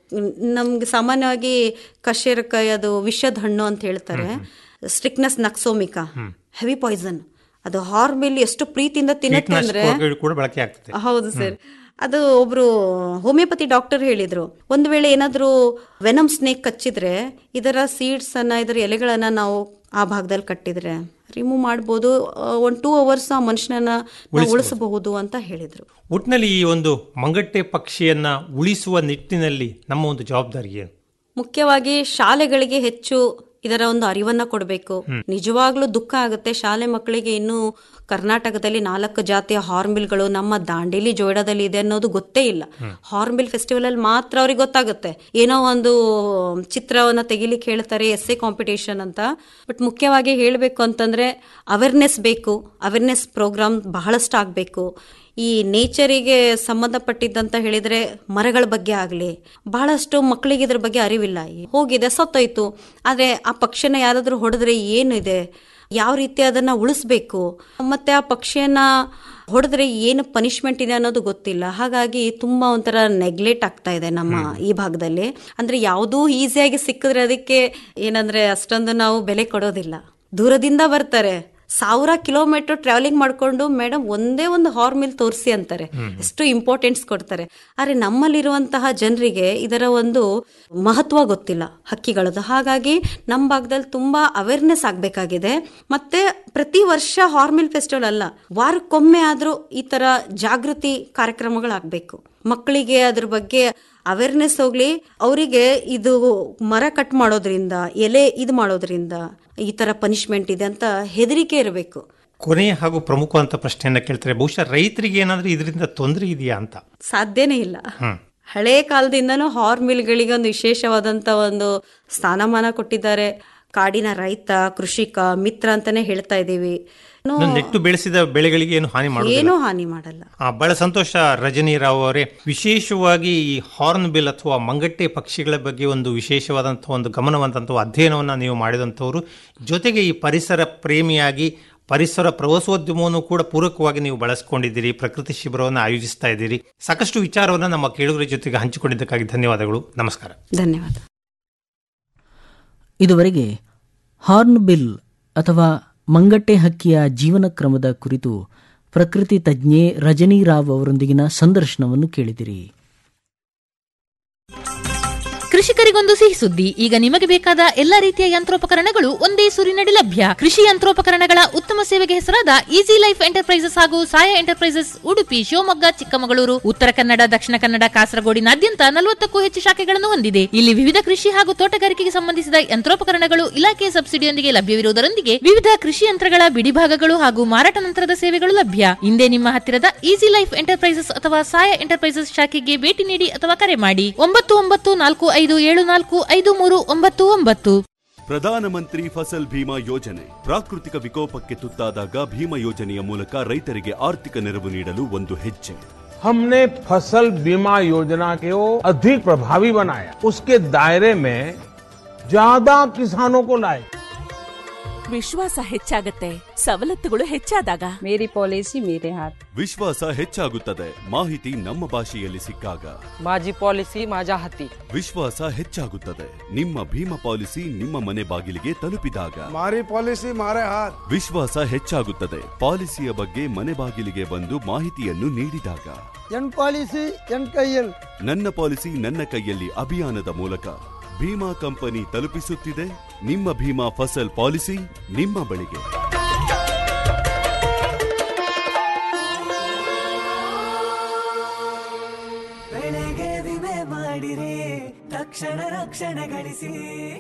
ನಮ್ಗೆ ಸಾಮಾನ್ಯವಾಗಿ ಕಶೇರಕಾಯಿ ಅದು ವಿಷದ ಹಣ್ಣು ಅಂತ ಹೇಳ್ತಾರೆ ಸ್ಟ್ರಿಕ್ನೆಸ್ ನಕ್ಸೋಮಿಕಾ ಹೆವಿ ಪಾಯ್ಸನ್ ಅದು ಹಾರ್ಮಿಲ್ ಎಷ್ಟು ಪ್ರೀತಿಯಿಂದ ತಿನ್ನುತ್ತೆ ಅಂದ್ರೆ ಕೀಟನಾಶಕಗಳು ಕೂಡ ಬಳಕೆ ಆಗ್ತದೆ ಹೌದು ಸರ್ ಅದು ಒಬ್ರು ಹೋಮಿಯೋಪತಿ ಡಾಕ್ಟರ್ ಹೇಳಿದ್ರು ಒಂದು ವೇಳೆ ಏನಾದ್ರೂ ವೆನಮ್ ಸ್ನೇಕ್ ಕಚ್ಚಿದ್ರೆ ಇದರ ಸೀಡ್ಸ್ ಅನ್ನ ಇದರ ಎಲೆಗಳನ್ನ ನಾವು ಆ ಭಾಗದಲ್ಲಿ ಕಟ್ಟಿದ್ರೆ ರಿಮೂವ್ ಮಾಡ್ಬೋದು ಒಂದು ಟೂ ಅವರ್ಸ್ ಆ ಮನುಷ್ಯನನ್ನ ನಾವು ಉಳಿಸಬಹುದು ಅಂತ ಹೇಳಿದ್ರು ಒಟ್ಟಿನಲ್ಲಿ ಈ ಒಂದು ಮಂಗಟ್ಟೆ ಪಕ್ಷಿಯನ್ನ ಉಳಿಸುವ ನಿಟ್ಟಿನಲ್ಲಿ ನಮ್ಮ ಒಂದು ಜವಾಬ್ದಾರಿ ಏನು ಮುಖ್ಯವಾಗಿ ಶಾಲೆಗಳಿಗೆ ಹೆಚ್ಚು ಇದರ ಒಂದು ಅರಿವನ್ನ ಕೊಡಬೇಕು ನಿಜವಾಗ್ಲೂ ದುಃಖ ಆಗುತ್ತೆ ಶಾಲೆ ಮಕ್ಕಳಿಗೆ ಇನ್ನು ಕರ್ನಾಟಕದಲ್ಲಿ ನಾಲ್ಕು ಜಾತಿಯ ಹಾರ್ನ್ಬಿಲ್ಗಳು ನಮ್ಮ ದಾಂಡೇಲಿ ಜೋಯ್ಡಾದಲ್ಲಿ ಇದೆ ಅನ್ನೋದು ಗೊತ್ತೇ ಇಲ್ಲ ಹಾರ್ನ್ಬಿಲ್ ಫೆಸ್ಟಿವಲ್ ಅಲ್ಲಿ ಮಾತ್ರ ಅವ್ರಿಗೆ ಗೊತ್ತಾಗುತ್ತೆ ಏನೋ ಒಂದು ಚಿತ್ರವನ್ನ ತೆಗಿಲಿಕ್ಕೆ ಹೇಳ್ತಾರೆ ಎಸ್ ಎ ಕಾಂಪಿಟೇಷನ್ ಅಂತ ಬಟ್ ಮುಖ್ಯವಾಗಿ ಹೇಳಬೇಕು ಅಂತಂದ್ರೆ ಅವೇರ್ನೆಸ್ ಬೇಕು ಅವೇರ್ನೆಸ್ ಪ್ರೋಗ್ರಾಮ್ ಬಹಳಷ್ಟು ಆಗಬೇಕು ಈ ನೇಚರಿಗೆ ಸಂಬಂಧಪಟ್ಟಿದ್ದಂತ ಹೇಳಿದ್ರೆ ಮರಗಳ ಬಗ್ಗೆ ಆಗಲಿ ಬಹಳಷ್ಟು ಮಕ್ಕಳಿಗೆ ಇದ್ರ ಬಗ್ಗೆ ಅರಿವಿಲ್ಲ ಹೋಗಿದೆ ಸತ್ತೋಯ್ತು ಆದ್ರೆ ಆ ಪಕ್ಷಿನ ಯಾರಾದ್ರೂ ಹೊಡೆದ್ರೆ ಏನಿದೆ ಯಾವ ರೀತಿ ಅದನ್ನ ಉಳಿಸ್ಬೇಕು ಮತ್ತೆ ಆ ಪಕ್ಷಿಯನ್ನ ಹೊಡೆದ್ರೆ ಏನು ಪನಿಷ್ಮೆಂಟ್ ಇದೆ ಅನ್ನೋದು ಗೊತ್ತಿಲ್ಲ ಹಾಗಾಗಿ ತುಂಬಾ ಒಂಥರ ನೆಗ್ಲೆಕ್ಟ್ ಆಗ್ತಾ ಇದೆ ನಮ್ಮ ಈ ಭಾಗದಲ್ಲಿ ಅಂದ್ರೆ ಯಾವುದೂ ಈಸಿಯಾಗಿ ಸಿಕ್ಕಿದ್ರೆ ಅದಕ್ಕೆ ಏನಂದ್ರೆ ಅಷ್ಟೊಂದು ನಾವು ಬೆಲೆ ಕೊಡೋದಿಲ್ಲ ದೂರದಿಂದ ಬರ್ತಾರೆ ಸಾವಿರ ಕಿಲೋಮೀಟರ್ ಟ್ರಾವೆಲಿಂಗ್ ಮಾಡ್ಕೊಂಡು ಮೇಡಮ್ ಒಂದೇ ಒಂದು ಹಾರ್ಮಿಲ್ ತೋರಿಸಿ ಅಂತಾರೆ ಎಷ್ಟು ಇಂಪಾರ್ಟೆನ್ಸ್ ಕೊಡ್ತಾರೆ ಆದ್ರೆ ನಮ್ಮಲ್ಲಿರುವಂತಹ ಜನರಿಗೆ ಇದರ ಒಂದು ಮಹತ್ವ ಗೊತ್ತಿಲ್ಲ ಹಕ್ಕಿಗಳದ್ದು ಹಾಗಾಗಿ ನಮ್ಮ ಭಾಗದಲ್ಲಿ ತುಂಬಾ ಅವೇರ್ನೆಸ್ ಆಗ್ಬೇಕಾಗಿದೆ ಮತ್ತೆ ಪ್ರತಿ ವರ್ಷ ಹಾರ್ಮಿಲ್ ಫೆಸ್ಟಿವಲ್ ಅಲ್ಲ ವಾರಕ್ಕೊಮ್ಮೆ ಆದ್ರೂ ಈ ತರ ಜಾಗೃತಿ ಕಾರ್ಯಕ್ರಮಗಳಾಗಬೇಕು ಮಕ್ಕಳಿಗೆ ಅದ್ರ ಬಗ್ಗೆ ಅವೇರ್ನೆಸ್ ಹೋಗ್ಲಿ ಅವರಿಗೆ ಇದು ಮರ ಕಟ್ ಮಾಡೋದ್ರಿಂದ ಎಲೆ ಇದು ಮಾಡೋದ್ರಿಂದ ಈ ತರ ಪನಿಷ್ಮೆಂಟ್ ಇದೆ ಅಂತ ಹೆದರಿಕೆ ಇರಬೇಕು ಕೊನೆಯ ಹಾಗೂ ಪ್ರಮುಖವಂತ ಪ್ರಶ್ನೆಯನ್ನ ಕೇಳ್ತಾರೆ ಬಹುಶಃ ರೈತರಿಗೆ ಏನಾದ್ರೂ ಇದರಿಂದ ತೊಂದರೆ ಇದೆಯಾ ಅಂತ ಸಾಧ್ಯನೇ ಇಲ್ಲ ಹ್ಮ್ ಹಳೆ ಕಾಲದಿಂದನೂ ಹಾರ್ಮಿಲ್ಗಳಿಗೆ ಒಂದು ವಿಶೇಷವಾದಂತ ಒಂದು ಸ್ಥಾನಮಾನ ಕೊಟ್ಟಿದ್ದಾರೆ ಕಾಡಿನ ರೈತ ಕೃಷಿಕ ಮಿತ್ರ ಅಂತಾನೆ ಹೇಳ್ತಾ ಇದ್ದೀವಿ ಇನ್ನು ಇನ್ನು ನೆಟ್ಟು ಬೆಳೆಸಿದ ಬೆಳೆಗಳಿಗೆ ಏನು ಹಾನಿ ಮಾಡೋದಿಲ್ಲ ಏನೂ ಹಾನಿ ಮಾಡಲ್ಲ ಆ, ಬಹಳ ಸಂತೋಷ ರಜನಿ ರಾವ್ ಅವರೇ ವಿಶೇಷವಾಗಿ ಈ ಹಾರ್ನ್ ಬಿಲ್ ಅಥವಾ ಮಂಗಟ್ಟೆ ಪಕ್ಷಿಗಳ ಬಗ್ಗೆ ಒಂದು ವಿಶೇಷವಾದಂತಹ ಒಂದು ಗಮನವಂತಹ ಅಧ್ಯಯನವನ್ನು ನೀವು ಮಾಡಿದಂಥವ್ರು ಜೊತೆಗೆ ಈ ಪರಿಸರ ಪ್ರೇಮಿಯಾಗಿ ಪರಿಸರ ಪ್ರವಾಸೋದ್ಯಮವನ್ನು ಕೂಡ ಪೂರಕವಾಗಿ ನೀವು ಬಳಸ್ಕೊಂಡಿದ್ದೀರಿ ಪ್ರಕೃತಿ ಶಿಬಿರವನ್ನು ಆಯೋಜಿಸ್ತಾ ಇದ್ದೀರಿ ಸಾಕಷ್ಟು ವಿಚಾರವನ್ನು ನಮ್ಮ ಕೇಳುಗರ ಜೊತೆಗೆ ಹಂಚಿಕೊಂಡಿದ್ದಕ್ಕಾಗಿ ಧನ್ಯವಾದಗಳು ನಮಸ್ಕಾರ ಧನ್ಯವಾದ ಇದುವರೆಗೆ ಹಾರ್ನ್ ಬಿಲ್ ಅಥವಾ ಮಂಗಟ್ಟೆ ಹಕ್ಕಿಯ ಜೀವನ ಕ್ರಮದ ಕುರಿತು ಪ್ರಕೃತಿ ತಜ್ಞೆ ರಜನಿ ರಾವ್ ಅವರೊಂದಿಗಿನ ಸಂದರ್ಶನವನ್ನು ಕೇಳಿದಿರಿ ಕೃಷಿಕರಿಗೊಂದು ಸಿಹಿ ಸುದ್ದಿ ಈಗ ನಿಮಗೆ ಬೇಕಾದ ಎಲ್ಲಾ ರೀತಿಯ ಯಂತ್ರೋಪಕರಣಗಳು ಒಂದೇ ಸೂರಿನಡಿ ಲಭ್ಯ ಕೃಷಿ ಯಂತ್ರೋಪಕರಣಗಳ ಉತ್ತಮ ಸೇವೆಗೆ ಹೆಸರಾದ ಈಸಿ ಲೈಫ್ ಎಂಟರ್ಪ್ರೈಸಸ್ ಹಾಗೂ ಸಾಯ ಎಂಟರ್ಪ್ರೈಸಸ್ ಉಡುಪಿ ಶಿವಮೊಗ್ಗ ಚಿಕ್ಕಮಗಳೂರು ಉತ್ತರ ಕನ್ನಡ ದಕ್ಷಿಣ ಕನ್ನಡ ಕಾಸರಗೋಡಿನಾದ್ಯಂತ ನಲವತ್ತಕ್ಕೂ ಹೆಚ್ಚು ಶಾಖೆಗಳನ್ನು ಹೊಂದಿದೆ ಇಲ್ಲಿ ವಿವಿಧ ಕೃಷಿ ಹಾಗೂ ತೋಟಗಾರಿಕೆಗೆ ಸಂಬಂಧಿಸಿದ ಯಂತ್ರೋಪಕರಣಗಳು ಇಲಾಖೆಯ ಸಬ್ಸಿಡಿಯೊಂದಿಗೆ ಲಭ್ಯವಿರುವುದರೊಂದಿಗೆ ವಿವಿಧ ಕೃಷಿ ಯಂತ್ರಗಳ ಬಿಡಿಭಾಗಗಳು ಹಾಗೂ ಮಾರಾಟ ನಂತರದ ಸೇವೆಗಳು ಲಭ್ಯ ಹಿಂದೆ ನಿಮ್ಮ ಹತ್ತಿರದ ಈಸಿ ಲೈಫ್ ಎಂಟರ್ಪ್ರೈಸಸ್ ಅಥವಾ ಸಾಯ ಎಂಟರ್ಪ್ರೈಸಸ್ ಶಾಖೆಗೆ ಭೇಟಿ ನೀಡಿ ಅಥವಾ ಕರೆ ಮಾಡಿ ಒಂಬತ್ತು ಒಂಬತ್ತು ನಾಲ್ಕು ಐದು ಏಳು ನಾಲ್ಕು ಐದು ಮೂರು ಒಂಬತ್ತು ಒಂಬತ್ತು ಪ್ರಧಾನಮಂತ್ರಿ ಫಸಲ್ ಭೀಮಾ ಯೋಜನೆ ಪ್ರಾಕೃತಿಕ ವಿಕೋಪಕ್ಕೆ ತುತ್ತಾದಾಗ ಭೀಮಾ ಯೋಜನೆಯ ಮೂಲಕ ರೈತರಿಗೆ ಆರ್ಥಿಕ ನೆರವು ನೀಡಲು ಒಂದು ಹೆಜ್ಜೆ हमने फसल बीमा योजना को अधिक प्रभावी बनाया उसके दायरे में ज्यादा किसानों को लाए ವಿಶ್ವಾಸ ಹೆಚ್ಚಾಗತ್ತೆ ಸವಲತ್ತುಗಳು ಹೆಚ್ಚಾದಾಗ ಮೇರಿ ಪಾಲಿಸಿ ಮೇರೆ ಹಾತ್ ವಿಶ್ವಾಸ ಹೆಚ್ಚಾಗುತ್ತದೆ ಮಾಹಿತಿ ನಮ್ಮ ಭಾಷೆಯಲ್ಲಿ ಸಿಕ್ಕಾಗ माझी पॉलिसी माझ्या हाती ವಿಶ್ವಾಸ ಹೆಚ್ಚಾಗುತ್ತದೆ ನಿಮ್ಮ ಭೀಮಾ ಪಾಲಿಸಿ ನಿಮ್ಮ ಮನೆ ಬಾಗಿಲಿಗೆ ತಲುಪಿದಾಗ મારી પોલિસી મારે હાથ ವಿಶ್ವಾಸ ಹೆಚ್ಚಾಗುತ್ತದೆ ಪಾಲಿಸಿಯ ಬಗ್ಗೆ ಮನೆ ಬಾಗಿಲಿಗೆ ಬಂದು ಮಾಹಿತಿಯನ್ನು ನೀಡಿದಾಗ ಎನ್ ಪಾಲಿಸಿ ಎನ್ ಕೈಯಲ್ ನನ್ನ ಪಾಲಿಸಿ ನನ್ನ ಕೈಯಲ್ಲಿ ಅಭಿಯಾನದ ಮೂಲಕ ಭೀಮಾ ಕಂಪನಿ ತಲುಪಿಸುತ್ತಿದೆ ನಿಮ್ಮ ಭೀಮಾ ಫಸಲ್ ಪಾಲಿಸಿ ನಿಮ್ಮ ಬಳಿಗೆ ಬೆಳೆಗೆ ವಿಮೆ ಮಾಡಿರಿ ತಕ್ಷಣ ರಕ್ಷಣೆ ಗಳಿಸಿ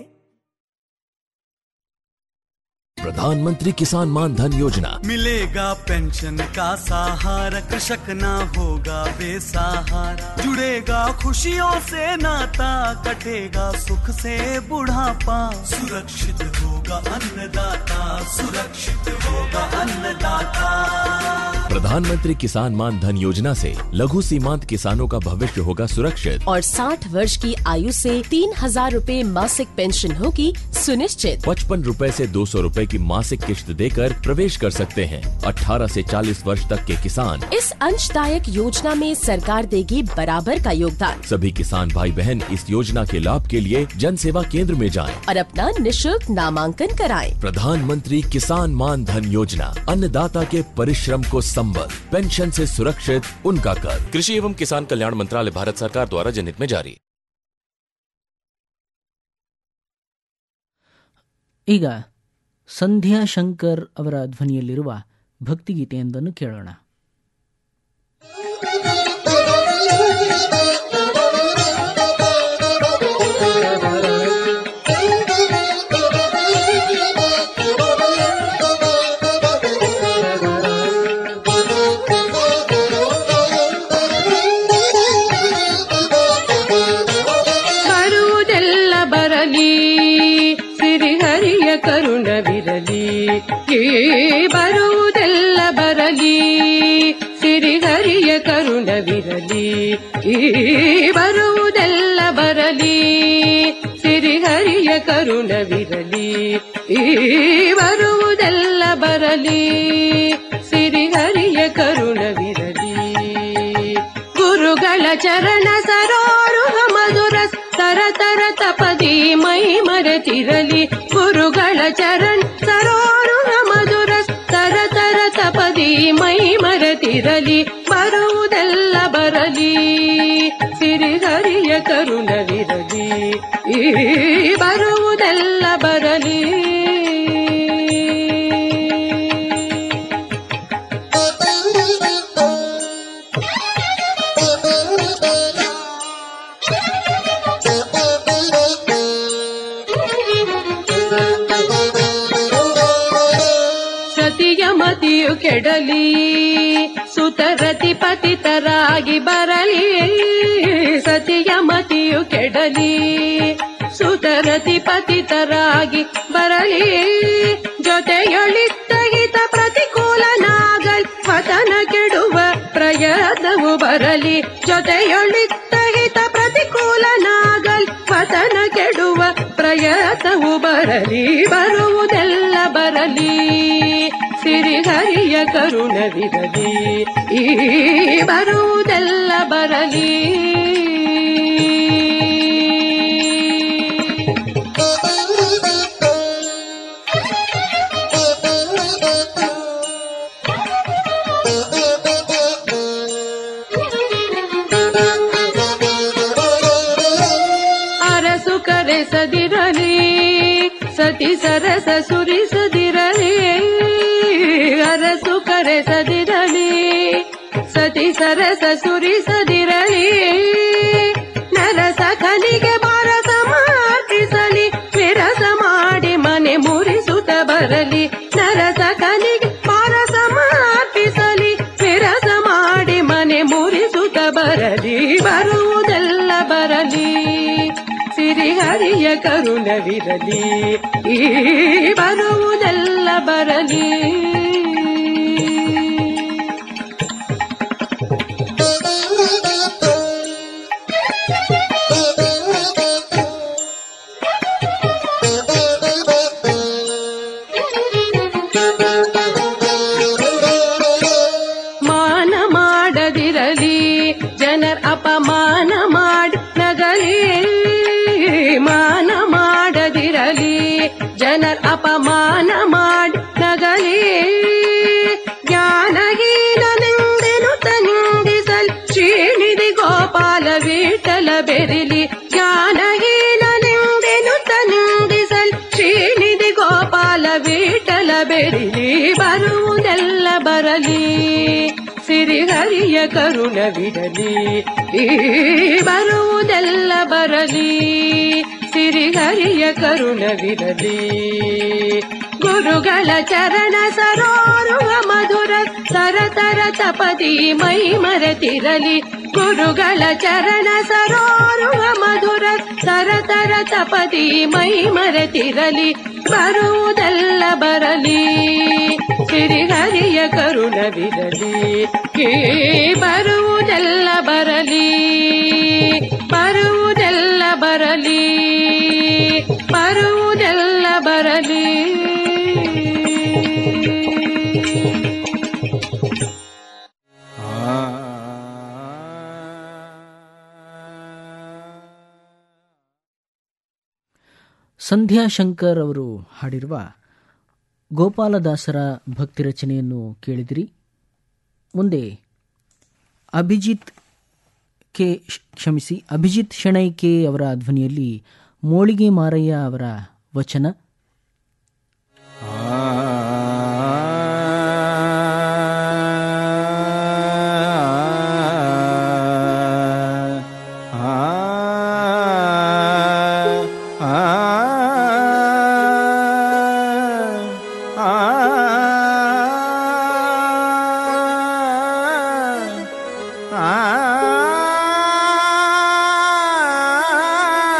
प्रधानमंत्री किसान मान धन योजना मिलेगा पेंशन का सहारा कृषक ना होगा बेसहारा जुड़ेगा खुशियों से नाता कटेगा सुख से बुढ़ापा सुरक्षित होगा अन्नदाता सुरक्षित होगा अन्नदाता प्रधानमंत्री किसान मान धन योजना से लघु सीमांत किसानों का भविष्य होगा सुरक्षित और 60 वर्ष की आयु से तीन हजार रूपए मासिक पेंशन होगी सुनिश्चित पचपन रूपए से दो सौ रूपए की मासिक किश्त देकर प्रवेश कर सकते हैं 18 से 40 वर्ष तक के किसान इस अंशदायक योजना में सरकार देगी बराबर का योगदान सभी किसान भाई बहन इस योजना के लाभ के लिए जन सेवा केंद्र में जाएं। और अपना निशुल्क नामांकन कराएं। प्रधानमंत्री किसान मान धन योजना अन्नदाता के परिश्रम को संबल पेंशन से सुरक्षित उनका कर कृषि एवं किसान कल्याण मंत्रालय भारत सरकार द्वारा जनहित में जारी ಈಗ ಸಂಧ್ಯಾ ಶಂಕರ್ ಅವರ ಧ್ವನಿಯಲ್ಲಿರುವ ಭಕ್ತಿಗೀತೆಯೊಂದನ್ನು ಕೇಳೋಣ ಬರುವುದೆಲ್ಲ ಬರಲಿ ಸಿರಿಹರಿಯ ಕರುಣವಿರಲಿ ಈ ಬರುವುದೆಲ್ಲ ಬರಲಿ ಸಿರಿಹರಿಯ ಕರುಣವಿರಲಿ ಈ ಬರುವುದೆಲ್ಲ ಬರಲಿ ಸಿರಿಹರಿಯ ಕರುಣವಿರಲಿ ಈ ಬರುವುದೆಲ್ಲ ಬರಲಿ ಸಿರಿಹರಿಯ ಕರುಣವಿರಲಿ ಗುರುಗಳ ಚರಣ ಸರೋರುಹ ಮಧುರ ತರ ತರ ತಪದಿ ಮೈ ಮರೆತಿರಲಿ ಗುರುಗಳ ಚರಣ ಸರೋರುಹ ಮಧುರ ತರ ತರ ತಪದಿ ಮೈ ಮರೆತಿರಲಿ ಬರುವುದೆಲ್ಲ ಬರಲಿ ಸಿರಿಹರಿಯ ಕರುಣವಿರಲಿ ಈ ಬರುವುದೆಲ್ಲ ಬರಲಿ ಸತಿಯ ಮತಿಯು ಕೆಡಲಿ ಸುತರತಿ ಪತಿತರಾಗಿ ಬರಲಿ ಸತಿಯ ಮತಿಯು ಕೆಡಲಿ ಸುತರತಿ ಪತಿತರಾಗಿ ಬರಲಿ ಜೊತೆಯೊಳಿತ್ತ ಹಿತ ಪ್ರತಿಕೂಲನಾಗಲ್ ಪತನ ಕೆಡುವ ಪ್ರಯತ್ನವು ಬರಲಿ ಜೊತೆಯೊಳಿತ್ತ ಹಿತ ಪ್ರತಿಕೂಲನಾಗಲ್ ಪತನ ಕೆಡುವ ಪ್ರಯತ್ನವು ಬರಲಿ ಬರುವುದೆಲ್ಲ ಬರಲಿ ಸಿರಿಹರಿಯ ಕರುಣವಿರಲಿ ಈ ಬರುವುದೆಲ್ಲ ಬರಲಿ ಅರಸು ಕರೆಸದಿರಲಿ ಸತಿ ಸರಸ ಸುರಿಸದಿರಲಿ ಅರಸು ಕರೆಸದಿರಲಿ ಸತಿ ಸರಸ ಸುರಿಸದಿರಲಿ ನರಸ ಕಲಿಗೆ ಬರಸ ಮಾರ್ಪಿಸಲಿ ವಿರಸ ಮಾಡಿ ಮನೆ ಮುರಿಸುತ್ತ ಬರಲಿ ನರಸ ಕಲಿಗೆ ಬರಸ ಮಾರ್ಪಿಸಲಿ ವಿರಸ ಮಾಡಿ ಮನೆ ಮುರಿಸುತ್ತ ಬರಲಿ ಬರುವುದೆಲ್ಲ ಬರಲಿ ಸಿರಿಹರಿಯ ಕರುಣವಿರಲಿ ಈ ಬರುವುದೆಲ್ಲ ಬರಲಿ ಮಾನ ಮಾಡದಿರಲಿ ಜನರ ಅಪಮಾನ ಮಾಡಿ ನಗಲಿ ಮಾನ ಮಾಡದಿರಲಿ ಜನರ ಅಪಮಾನ ಮಾಡಿ ನಗಲಿ ಜ್ಞಾನಹೀನನೆಂದೆನು ತನಿಂದಿಸಲ್ ಶ್ರೀನಿಧಿ ಗೋಪಾಲ ವಿಠಲ ಬೆರಿಲಿ ಜ್ಞಾನಹೀನನೆಂದೆನು ತನಿಂದಿಸಲ್ ಶ್ರೀನಿಧಿ ಗೋಪಾಲ ವಿಠಲ ಬೆರಿಲಿ ಬರುವುದೆಲ್ಲ ಬರಲಿ ಸಿರಿಹರಿಯ ಕರುಣವಿರಲಿ ಈ ಬರುವುದೆಲ್ಲ ಬರಲಿ ಸಿರಿಹರಿಯ ಕರುಣವಿರಲಿ ಗುರುಗಳ ಚರಣ ಸರೋರುವ ಮಧುರ ತರ ತರ ತಪದಿ ಮೈ ಮರೆತಿರಲಿ ಗುರುಗಳ ಚರಣ ಸರೋರುವ ಮಧುರ ತರ ತರ ತಪದಿ ಮೈ ಮರೆತಿರಲಿ ಬರುವುದೆಲ್ಲ ಬರಲಿ ಸಿರಿಹರಿಯ ಕರುಣವಿರಲಿ ಕೇ ಬರುವುದೆಲ್ಲ ಬರಲಿ ಬರುವುದೆಲ್ಲ ಬರಲಿ ಬರುವುದೆಲ್ಲ ಬರಲಿ ಸಂಧ್ಯಾ ಶಂಕರ್ ಅವರು ಹಾಡಿರುವ ಗೋಪಾಲದಾಸರ ಭಕ್ತಿ ರಚನೆಯನ್ನು ಕೇಳಿದಿರಿ ಮುಂದೆ ಅಭಿಜಿತ್ ಕೆ ಕ್ಷಮಿಸಿ ಅಭಿಜಿತ್ ಶೆಣೈ ಕೆ ಅವರ ಧ್ವನಿಯಲ್ಲಿ ಮೋಳಿಗೆ ಮಾರಯ್ಯ ಅವರ ವಚನ